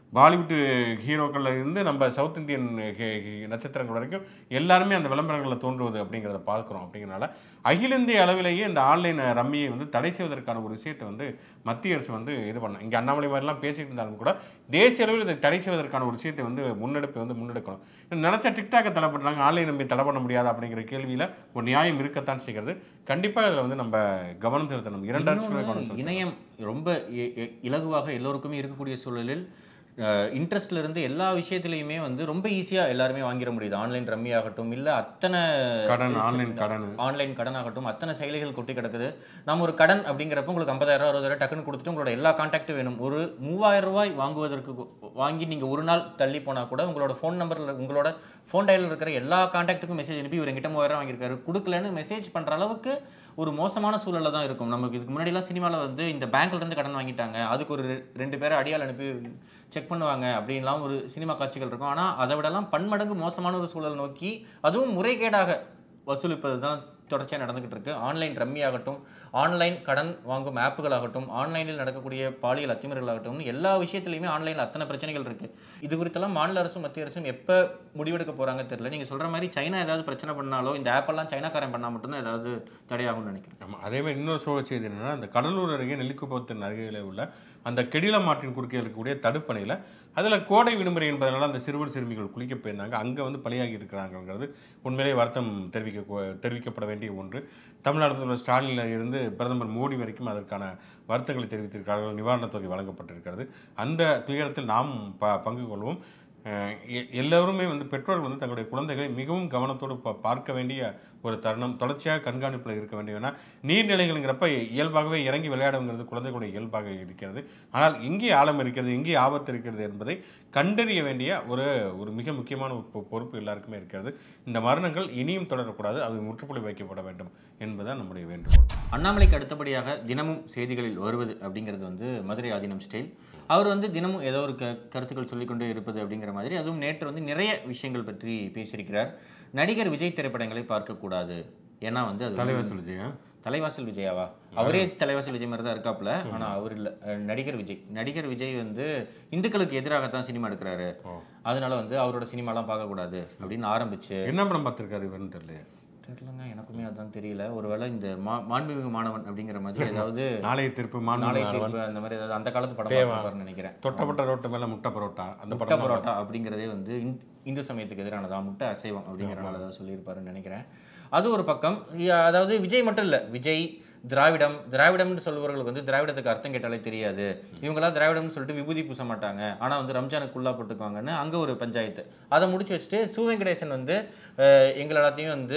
பாலிவுட் ஹீரோக்கள்ல இருந்து நம்ம சவுத் இந்தியன் ஹி- ஹி- நட்சத்திரங்கள் வரைக்கும் எல்லாருமே அந்த விளம்பரங்களில் தோன்றுவது அப்படிங்கிறத பார்க்குறோம் அப்படிங்கிறனால அகில இந்திய அளவிலேயே இந்த ஆன்லைன் ரம்மியை வந்து தடை செய்வதற்கான ஒரு விஷயத்தை வந்து மத்திய அரசு வந்து இது பண்ண இங்கே அண்ணாமலை மாதிரிலாம் பேசிட்டு இருந்தாலும் கூட தேசிய அளவில் இதை தடை செய்வதற்கான ஒரு விஷயத்தை வந்து முன்னெடுப்பை வந்து முன்னெடுக்கணும் நினச்சா டிக்டாக்கை தடை பண்ணுறாங்க ஆன்லைன் நம்பி தடை பண்ண முடியாது அப்படிங்கிற கேள்வியில் ஒரு நியாயம் இருக்கத்தான் செய்கிறது கண்டிப்பாக அதில் வந்து நம்ம கவனம் செலுத்தணும் இரண்டு அரசுமே கவனம் இன்னொன்னு, செலுத்தணும் இணையம் ரொம்ப இ- இ- இலகுவாக எல்லோருக்குமே இருக்கக்கூடிய சூழலில் இன்ட்ரெஸ்ட்ல இருந்து எல்லா விஷயத்துலையுமே வந்து ரொம்ப ஈஸியா எல்லாருமே வாங்கிட முடியுது ஆன்லைன் ரம்மி ஆகட்டும் இல்ல அத்தனை கடன் ஆன்லைன் கடன் ஆன்லைன் கடன் ஆகட்டும் அத்தனை செயலிகள் கொட்டி கிடக்குது நம்ம ஒரு கடன் அப்படிங்கிறப்ப உங்களுக்கு ஐம்பதாயிரம் ரூபா அறுபதாயிரம் டக்குன்னு கொடுத்துட்டு உங்களோட எல்லா கான்டாக்டும் வேணும் ஒரு மூவாயிரம் ரூபாய் வாங்குவதற்கு கு- வாங்கி நீங்க ஒரு நாள் தள்ளி போனா கூட உங்களோட ஃபோன் நம்பர்ல உங்களோட ஃபோன் டயலில் இருக்கிற எல்லா கான்டாக்ட்டுக்கும் மெசேஜ் அனுப்பி இவர் எங்கிட்ட மூவாயிரம் வாங்கியிருக்காரு கொடுக்கலன்னு மெசேஜ் பண்ற அளவுக்கு ஒரு மோசமான சூழல்ல தான் இருக்கும் நமக்கு இதுக்கு முன்னாடிலாம் சினிமாவில் வந்து இந்த பேங்க்ல இருந்து கடன் வாங்கிட்டாங்க அதுக்கு ஒரு ரெ- ரெண்டு பேரை அடியால் அனுப்பி செக் பண்ணுவாங்க அப்படின்லாம் ஒரு சினிமா காட்சிகள் இருக்கும் ஆனால் அதை விடலாம் பன்மடங்கு மோசமான ஒரு சூழல் நோக்கி அதுவும் முறைகேடாக வசூலிப்பது தான் தொடர்ச்சியாக நடந்துகிட்டு இருக்கு ஆன்லைன் ரம்மி ஆகட்டும் ஆன்லைன் கடன் வாங்கும் ஆப்புகள் ஆகட்டும் ஆன்லைனில் நடக்கக்கூடிய பாலியல் அத்துமீறல் ஆகட்டும் எல்லா விஷயத்துலையுமே ஆன்லைனில் அத்தனை பிரச்சனைகள் இருக்கு இது குறித்தெல்லாம் மாநில அரசும் மத்திய அரசும் எப்போ முடிவெடுக்க போறாங்க தெரியல நீங்க சொல்ற மாதிரி சைனா ஏதாவது பிரச்சனை பண்ணாலோ இந்த ஆப்பெல்லாம் சைனாக்காரன் பண்ணா மட்டும்தான் ஏதாவது தடையாகும்னு நினைக்கிறேன் ஆமாம் அதே மாதிரி இன்னொரு சோழ செய்தி என்னன்னா அந்த கடலூர் அருகே நெல்லிக்குப்பத்தின் அருகில் உள்ள அந்த கெடில மாட்டின் குறுக்கே இருக்கக்கூடிய தடுப்பணையில் அதில் கோடை விடுமுறை என்பதனால அந்த சிறுவர் சிறுமிகள் குளிக்க போயிருந்தாங்க அங்கே வந்து பலியாகி இருக்கிறாங்கிறது உண்மையிலே வருத்தம் தெரிவிக்க தெரிவிக்கப்பட வேண்டிய ஒன்று தமிழ்நாடு முதல்வர் ஸ்டாலினில் இருந்து பிரதமர் மோடி வரைக்கும் அதற்கான வருத்தங்களை தெரிவித்திருக்கிறார்கள் நிவாரணத் தொகை வழங்கப்பட்டிருக்கிறது அந்த துயரத்தில் நாம் ப பங்கு கொள்வோம் அஹ் எ- எல்லோருமே வந்து பெற்றோர்கள் வந்து தங்களுடைய குழந்தைகளை மிகவும் கவனத்தோடு பா- பார்க்க வேண்டிய ஒரு தருணம் தொடர்ச்சியாக கண்காணிப்பில் இருக்க வேண்டும் ஏன்னா நீர்நிலைகள்ங்கிறப்ப இயல்பாகவே இறங்கி விளையாடுங்கிறது குழந்தைகளுடைய இயல்பாக இருக்கிறது ஆனால் எங்கே ஆழம் இருக்கிறது எங்கே ஆபத்து இருக்கிறது என்பதை கண்டறிய வேண்டிய ஒரு ஒரு மிக முக்கியமான ஒரு பொ- பொறுப்பு எல்லாருக்குமே இருக்கிறது இந்த மரணங்கள் இனியும் தொடரக்கூடாது அது முற்றுப்புள்ளி வைக்கப்பட வேண்டும் என்பதுதான் நம்முடைய வேண்டுகோள் அண்ணாமலைக்கு அடுத்தபடியாக தினமும் செய்திகளில் வருவது அப்படிங்கிறது வந்து மதுரை ஆதீனம் ஸ்டைல் அவர் வந்து தினமும் ஏதோ ஒரு க கருத்துக்கள் சொல்லிக்கொண்டே இருப்பது அப்படிங்கிற மாதிரி அதுவும் நேற்று வந்து நிறைய விஷயங்கள் பற்றி பேசியிருக்கிறார் நடிகர் விஜய் திரைப்படங்களை பார்க்கக்கூடாது ஏன்னா வந்து அது வந்து- தலைவர் சொல்லுச்சிங்க தலைவாசல் விஜயாவா அவரே தலைவாசல் விஜய் மாதிரி தான் இருக்காப்புல ஆனா அவர் இல்ல அஹ் நடிகர் விஜய் நடிகர் விஜய் வந்து இந்துக்களுக்கு எதிராகத்தான் சினிமா எடுக்கிறாரு ஓ. அதனால வந்து அவரோட சினிமாலாம் பார்க்கக்கூடாது அப்படின்னு ஆரம்பிச்சு என்ன படம் பார்த்துருக்காரு இவருன்னு தெரியல தெரியலங்க எனக்குமே அதான் தெரியல ஒருவேளை இந்த மா- மாண்புமிகு மாணவன் அப்படிங்கிற மாதிரி ஏதாவது நாளைய திருப்பு நாளை மாநில தீர்ப்பு அந்த மாதிரி ஏதாவது அந்த காலத்து படம் தேவா. பார்த்திருப்பாருன்னு நினைக்கிறேன் தொட்டப்பட்ட ரோட்டு மேல முட்டை பரோட்டா அந்த முட்டை படம் பரோட்டா அப்படிங்கிறதே வந்து இந்து- இந்து சமயத்துக்கு எதிரானதா முட்டை அசைவம் அப்படிங்கிறனால ஏதாவது சொல்லியிருப்பாருன்னு நினைக்கிறேன் அது ஒரு பக்கம் இ- அதாவது விஜய் மட்டும் இல்ல விஜய் திராவிடம் திராவிடம்னு சொல்பவர்களுக்கு வந்து திராவிடத்துக்கு அர்த்தம் கேட்டாலே தெரியாது இவங்கெல்லாம் திராவிடம்னு சொல்லிட்டு விபூதி பூச மாட்டாங்க ஆனா வந்து ரம்ஜானுக்கு குள்ளா போட்டுக்குவாங்கன்னு அங்க ஒரு பஞ்சாயத்து அதை முடிச்சு வச்சுட்டு சு வெங்கடேசன் வந்து அஹ், எங்களை எல்லாத்தையும் வந்து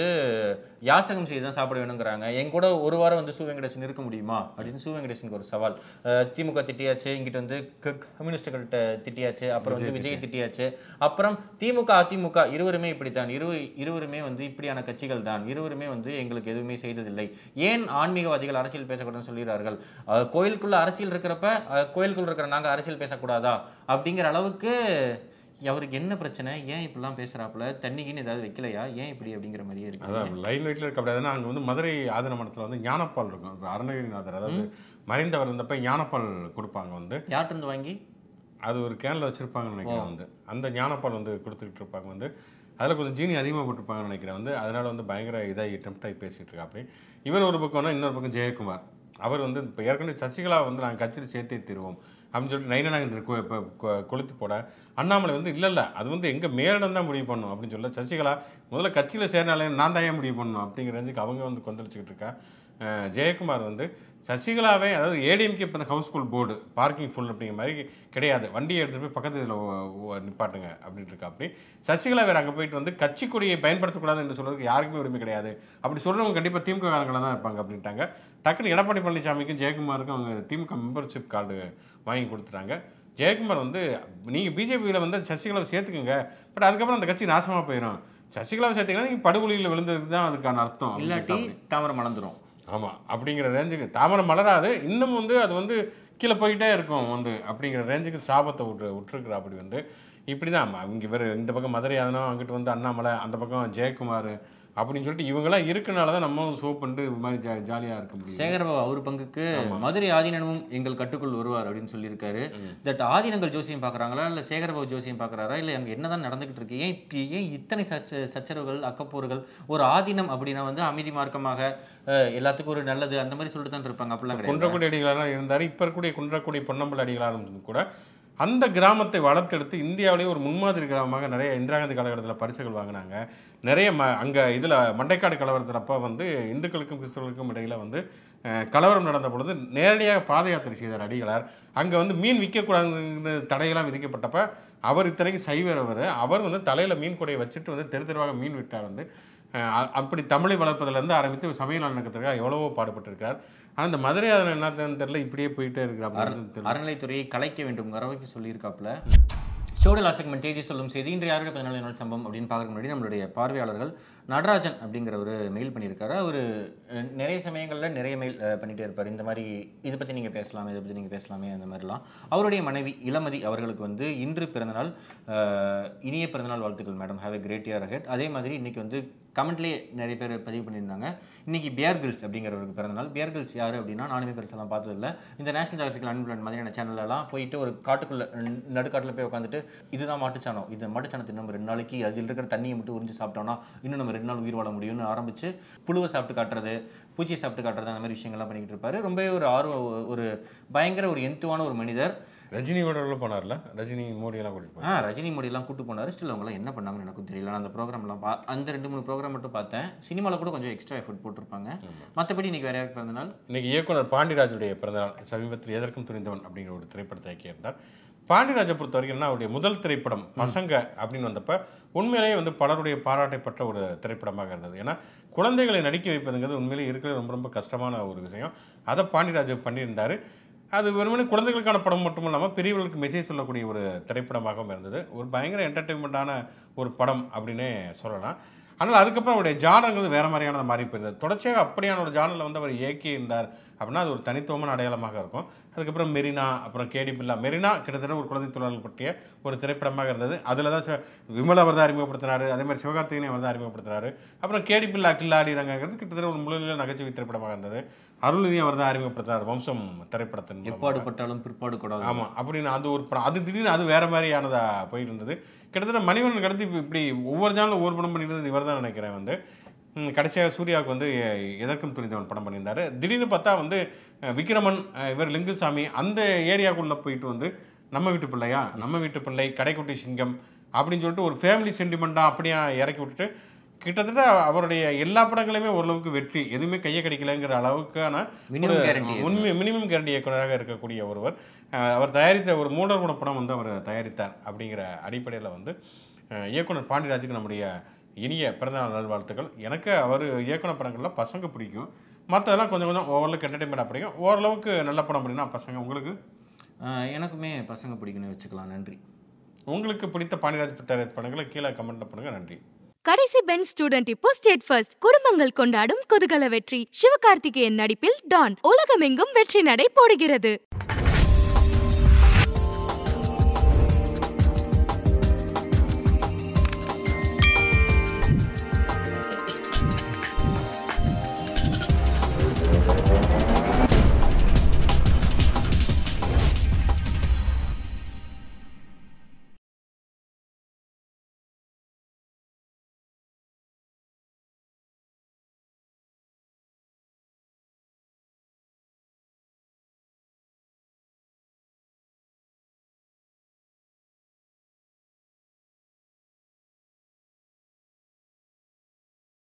யாசகம் செய்து தான் சாப்பிட வேணுங்கிறாங்க என் கூட ஒரு வாரம் வந்து சு வெங்கடேசன் இருக்க முடியுமா அப்படின்னு சு வெங்கடேசனுக்கு ஒரு சவால் அஹ், திமுக திட்டியாச்சு இங்கிட்ட வந்து க- கம்யூனிஸ்டுகள்கிட்ட திட்டியாச்சு அப்புறம் வந்து விஜய் திட்டியாச்சு அப்புறம் திமுக அதிமுக இருவருமே இப்படித்தான் இரு இருவருமே வந்து இப்படியான கட்சிகள் தான் இருவருமே வந்து எங்களுக்கு எதுவுமே செய்ததில்லை ஏன் ஆன்மீகவாதிகள் அரசியல் பேசக்கூடாதுன்னு சொல்லிடுறார்கள் அஹ், கோயிலுக்குள்ள அரசியல் இருக்கிறப்ப அஹ், கோயிலுக்குள்ள இருக்கிற நாங்க அரசியல் பேசக்கூடாதா அப்படிங்கிற அளவுக்கு அவருக்கு என்ன பிரச்சனை ஏன் இப்படிலாம் பேசுறாப்புல தண்ணிக்குன்னு ஏதாவது வைக்கலையா ஏன் இப்படி அப்படிங்கிற மாதிரியே இருக்கு அதான் லைன் வெயிட்ல இருக்க அப்படியே அங்கே வந்து மதுரை ஆதன மடத்தில் வந்து ஞானப்பால் இருக்கும் இப்ப அருணகிரிநாதர் அதாவது மறைந்தவர் இருந்தப்ப ஞானப்பால் கொடுப்பாங்க வந்து யார்கிட்ட இருந்து வாங்கி அது ஒரு கேனில் வச்சிருப்பாங்கன்னு நினைக்கிறேன் வந்து அந்த ஞானப்பால் வந்து கொடுத்துக்கிட்டு இருப்பாங்க வந்து அதில் கொஞ்சம் ஜீனி அதிகமாக போட்டிருப்பாங்கன்னு நினைக்கிறேன் வந்து அதனால வந்து பயங்கர இதாகி டெம்ட் ஆகி பேசிட்டு இருக்கா அப்படி இவர் ஒரு பக்கம்னா இன்னொரு பக்கம் ஜெயக்குமார் அவர் வந்து இப்போ ஏற்கனவே சசிகலா வந்து நாங்கள் கட்சியில் சேர்த்தே தருவோம் அப்படின்னு சொல்லிட்டு நைனநாகேந்திரன் இப்போ கொளுத்து போட அண்ணாமலை வந்து இல்லை இல்லை அது வந்து எங்கள் மேலிடம் தான் முடிவு பண்ணும் அப்படின்னு சொல்ல சசிகலா முதல்ல கட்சியில் சேர்னாலே நான் தான் ஏன் முடிவு பண்ணணும் அப்படிங்கிற ரேஞ்சுக்கு அவங்க வந்து கொந்தளிச்சுக்கிட்டு இருக்கா அஹ் ஜெயக்குமார் வந்து சசிகலாவே அதாவது ஏடிஎம்கே இப்போ ஹவுஸ்ஃபுல் போர்டு பார்க்கிங் ஃபுல் அப்படிங்கிற மாதிரி கிடையாது வண்டியை எடுத்துகிட்டு போய் பக்கத்து இதில் நிப்பாட்டுங்க அப்படின்ட்டு இருக்கா அப்படி சசிகலா வேறு அங்கே போயிட்டு வந்து கட்சி கொடியை பயன்படுத்தக்கூடாது என்று சொல்றதுக்கு யாருக்குமே உரிமை கிடையாது அப்படி சொல்கிறவங்க கண்டிப்பாக திமுக காரங்களாக தான் இருப்பாங்க அப்படின்ட்டாங்க டக்குன்னு எடப்பாடி பழனிசாமிக்கும் ஜெயக்குமாருக்கும் அவங்க திமுக மெம்பர்ஷிப் கார்டு வாங்கி கொடுத்துட்டாங்க ஜெயக்குமார் வந்து நீங்கள் பிஜேபியில் வந்து சசிகலாவை சேர்த்துக்குங்க பட் அதுக்கப்புறம் அந்த கட்சி நாசமாக போயிடும் சசிகலாவை சேர்த்தீங்கன்னா நீங்கள் படுகொலியில் விழுந்ததுக்கு தான் அதுக்கான அர்த்தம் இல்லாட்டி தாமரை மலர்ந்துரும் ஆமாம் அப்படிங்கிற ரேஞ்சுக்கு தாமரை மலராது இன்னும் வந்து அது வந்து கீழே போயிட்டே இருக்கும் வந்து அப்படிங்கிற ரேஞ்சுக்கு சாபத்தை விட்டு விட்டுருக்குறா அப்படி வந்து இப்படி தான் அவங்க இவர் இந்த பக்கம் மதுரை யாதனம் அங்கிட்டு வந்து அண்ணாமலை அந்த பக்கம் ஜெயக்குமார் அப்படின்னு சொல்லிட்டு இவங்கெல்லாம் இருக்கனால தான் நம்ம சோப் பண்ணிட்டு இது மாதிரி ஜா ஜாலியாக இருக்க முடியும் சேகரபாபு அவர் பங்குக்கு ஆமா. மதுரை ஆதீனமும் எங்கள் கட்டுக்குள் வருவார் அப்படின்னு சொல்லியிருக்காரு தட் ஆதீனங்கள் ஜோசியம் பார்க்கறாங்களா இல்ல சேகரபாபு ஜோசியம் பார்க்கறாரா இல்ல அங்க என்னதான் நடந்துகிட்டு இருக்கு ஏன் இப்ப ஏன் இத்தனை சச்ச சச்சரவுகள் அக்கப்போர்கள் ஒரு ஆதீனம் அப்படின்னா வந்து அமைதி மார்க்கமாக அஹ், எல்லாத்துக்கும் ஒரு நல்லது அந்த மாதிரி சொல்லிட்டு தான் இருப்பாங்க அப்படிலாம் கிடையாது குன்றக்குடி அடிகளாராக இருந்தார் இப்போ இருக்கக்கூடிய குன்றக்குடி பொன்னம்பல அடிகளாரும் கூட அந்த கிராமத்தை வளர்த்தெடுத்து இந்தியாவிலேயே ஒரு முன்மாதிரி கிராமமாக நிறைய இந்திரா காந்தி காலகட்டத்தில் பரிசுகள் வாங்கினாங்க நிறைய ம அங்கே இதில் மண்டைக்காடு கலவரத்தில் அப்போ வந்து இந்துக்களுக்கும் கிறிஸ்தவர்களுக்கும் இடையில் வந்து அஹ், கலவரம் நடந்த பொழுது நேரடியாக பாத யாத்திரை செய்தார் அடிகளார் அங்கே வந்து மீன் விற்கக்கூடாதுன்னு தடையெல்லாம் விதிக்கப்பட்டப்ப அவர் இத்தனைக்கு சைவரவர் அவர் வந்து தலையில் மீன் கொடையை வச்சுட்டு வந்து தெரு தெருவாக மீன் விட்டார் வந்து அஹ் அ- அப்படி தமிழை வளர்ப்பதிலேருந்து ஆரம்பித்து சமய நலனுக்கத்துக்காக எவ்வளவோ பாடுபட்டிருக்கார் ஆனால் இந்த மதுரை அதனை என்னன்னு தெரியல இப்படியே போயிட்டே இருக்கிற அப்படின்னு தெரியல அறநிலைத்துறையை கலைக்க வேண்டும் வரவைக்கு சொல்லியிருக்காப்புல ஷோடல் செக்மெண்ட் தேஜி சொல்லும் செய்தி இன்று யாருடைய பதினாலு நாள் சம்பவம் அப்படின்னு பார்க்கறதுக்கு முன்னாடி நம்மளுடைய பார்வையாளர்கள் நடராஜன் அப்படிங்கிற ஒரு மெயில் பண்ணியிருக்காரு அவர் நிறைய சமயங்களில் நிறைய மெயில் அஹ், பண்ணிட்டே இருப்பார் இந்த மாதிரி இதை பற்றி நீங்கள் பேசலாமே இதை பற்றி நீங்கள் பேசலாமே அந்த மாதிரிலாம் அவருடைய மனைவி இளமதி அவர்களுக்கு வந்து இன்று பிறந்தநாள் அஹ், இனிய பிறந்தநாள் வாழ்த்துக்கள் madam have a great year ahead அதே மாதிரி இன்னைக்கு வந்து கமெண்ட்லேயே நிறைய பேர் பதிவு பண்ணியிருந்தாங்க இன்னைக்கு பியர் கில்ஸ் அப்படிங்கிறவருக்கு பிறந்தநாள் பியர் கில்ஸ் யார் அப்படின்னா நானுமே பெருசெல்லாம் பார்த்ததில்ல இந்த நேஷனல் ஜியோகிராஃபிக்கல் அன்பிளன் மாதிரியான சேனல்லலாம் போயிட்டு ஒரு காட்டுக்குள்ள ந- நடுக்காட்டுல போய் உட்காந்துட்டு இதுதான் மாட்டுச்சாணம் இது மாட்டுச்சாணத்தை நம்ம ரெண்டு நாளைக்கு அதில் இருக்கிற தண்ணியை மட்டும் உறிஞ்சு சாப்பிட்டோம்னா இன்னும் நம்ம ரெண்டு நாள் உயிர் வாழ முடியும்னு ஆரம்பிச்சு புழுவை சாப்பிட்டு காட்டுறது பூச்சி சாப்பிட்டு காட்டுறது அந்த மாதிரி விஷயங்கள்லாம் பண்ணிக்கிட்டு இருப்பாரு ரொம்பவே ஒரு ஆர்வ ஒரு பயங்கர ஒரு எந்துவான ஒரு மனிதர் ரஜினியோட போனார்ல ரஜினி மோடியெல்லாம் கூட்டிட்டு ஆ ரஜினி மோடிலாம் கூட்டு போனாரு ஸ்டில் அவங்களாம் என்ன பண்ணாங்கன்னு எனக்கும் தெரியல நான் அந்த ப்ரோக்ராம்லாம் பா அந்த ரெண்டு மூணு ப்ரோக்ராம் மட்டும் பார்த்தேன் சினிமாவில் கூட கொஞ்சம் எக்ஸ்ட்ரா எஃபர்ட் போட்டிருப்பாங்க மற்றபடி இன்னைக்கு வேற யாருக்கு பிறந்தநாள் இன்னைக்கு இயக்குனர் பாண்டியராஜுடைய பிறந்தநாள் சமீபத்தில் எதற்கும் துணிந்தவன் அப்படிங்கிற ஒரு திரைப்படத்தை இயக்கியிருந்தார் பாண்டியராஜை பொறுத்த வரைக்கும் என்ன அவருடைய முதல் திரைப்படம் பசங்க அப்படின்னு வந்தப்ப உண்மையிலேயே வந்து பலருடைய பாராட்டை பெற்ற ஒரு திரைப்படமாக இருந்தது ஏன்னா குழந்தைகளை நடிக்க வைப்பதுங்கிறது உண்மையிலேயே இருக்கிற ரொம்ப ரொம்ப கஷ்டமான ஒரு விஷயம் அதை பாண்டியராஜ் பண்ணியிருந்தார் அது வெறுமனே குழந்தைகளுக்கான படம் மட்டும் இல்லாமல் பெரியவர்களுக்கு மெசேஜ் சொல்லக்கூடிய ஒரு திரைப்படமாகவும் இருந்தது ஒரு பயங்கர என்டர்டெயின்மெண்ட்டான ஒரு படம் அப்படின்னே சொல்லலாம் ஆனால் அதுக்கப்புறம் அவருடைய ஜானங்கிறது வேற மாதிரியானது மாறி போயிருந்தது தொடர்ச்சியாக அப்படியான ஒரு ஜானலில் வந்து அவர் இயக்கி இருந்தார் அப்படின்னா அது ஒரு தனித்துவமான அடையாளமாக இருக்கும் அதுக்கப்புறம் மெரினா அப்புறம் கேடி பில்லா மெரினா கிட்டத்தட்ட ஒரு குழந்தை தொழிலாளர்கள் பற்றிய ஒரு திரைப்படமாக இருந்தது அதில் தான் சிவ- விமல் அவர் தான் அறிமுகப்படுத்தினார் அதே மாதிரி சிவகார்த்திகேயன் அவர் தான் அறிமுகப்படுத்தினார் அப்புறம் கேடி பில்லா கில்லாடி ரங்கங்கிறது கிட்டத்தட்ட ஒரு முழுநிலை நகைச்சுவை திரைப்படமாக இருந்தது அருள்நிதி அவர் தான் அறிமுகப்படுத்தினார் வம்சம் திரைப்படத்தின் மூலமாக. எப்பாடு பட்டாலும் பிற்பாடு கூடாது ஆமாம் அப்படின்னு அது ஒரு படம் அது திடீர்னு அது வேற மாதிரியானதா போயிட்டு இருந்தது கிட்டத்தட்ட மணிவண்ணன் கடத்தி இப்ப இப்படி ஒவ்வொரு ஜானில் ஒவ்வொரு படம் பண்ணியிருந்தது இவர் தான் நினைக்கிறேன் வந்து ம், கடைசியாக சூர்யாவுக்கு வந்து எ- எதற்கும் துணிந்தவன் படம் பண்ணியிருந்தாரு திடீர்னு பார்த்தா வந்து அஹ், விக்ரமன் அஹ், இவர் லிங்குசாமி அந்த ஏரியாக்குள்ளே போயிட்டு வந்து நம்ம வீட்டு பிள்ளையா நம்ம வீட்டு பிள்ளை கடைக்குட்டி சிங்கம் அப்படின்னு சொல்லிட்டு ஒரு ஃபேமிலி சென்டிமெண்ட்டாக அப்படியே இறக்கி விட்டுட்டு கிட்டத்தட்ட அவருடைய எல்லா படங்களுமே ஓரளவுக்கு வெற்றி எதுவுமே கையை கிடைக்கலங்கிற அளவுக்கான Minimum ஒரு guarantee. உண்மை மினிமம் கேரண்டி இயக்குனராக இருக்கக்கூடிய ஒருவர் அஹ், அவர் தயாரித்த ஒரு மூடர் குண படம் வந்து அவர் தயாரித்தார் அப்படிங்கிற அடிப்படையில் வந்து அஹ், இயக்குனர் பாண்டியராஜுக்கு நம்முடைய இனிய பிறந்தநாள் நல்வாழ்த்துக்கள் எனக்கு அவர் இயக்குனர் படங்களில் பசங்க பிடிக்கும் மற்றதெல்லாம் கொஞ்சம் கொஞ்சம் ஓரளவுக்கு என்டர்டைன்மெண்ட்டாக பிடிக்கும் ஓரளவுக்கு நல்ல படம் அப்படின்னா பசங்க உங்களுக்கு ஆஹ் எனக்குமே பசங்க பிடிக்குன்னு வச்சுக்கலாம் நன்றி உங்களுக்கு பிடித்த பாண்டியராஜ் தயாரித்த படங்களை கீழே கமெண்ட்ல பண்ணுங்க நன்றி கடைசி பெஞ்ச் ஸ்டூடெண்ட் இப்போ ஸ்டேட் ஃபர்ஸ்ட் குடும்பங்கள் கொண்டாடும் குதூகல வெற்றி சிவகார்த்திகேயன் நடிப்பில் டான் உலகமெங்கும் வெற்றி நடை போடுகிறது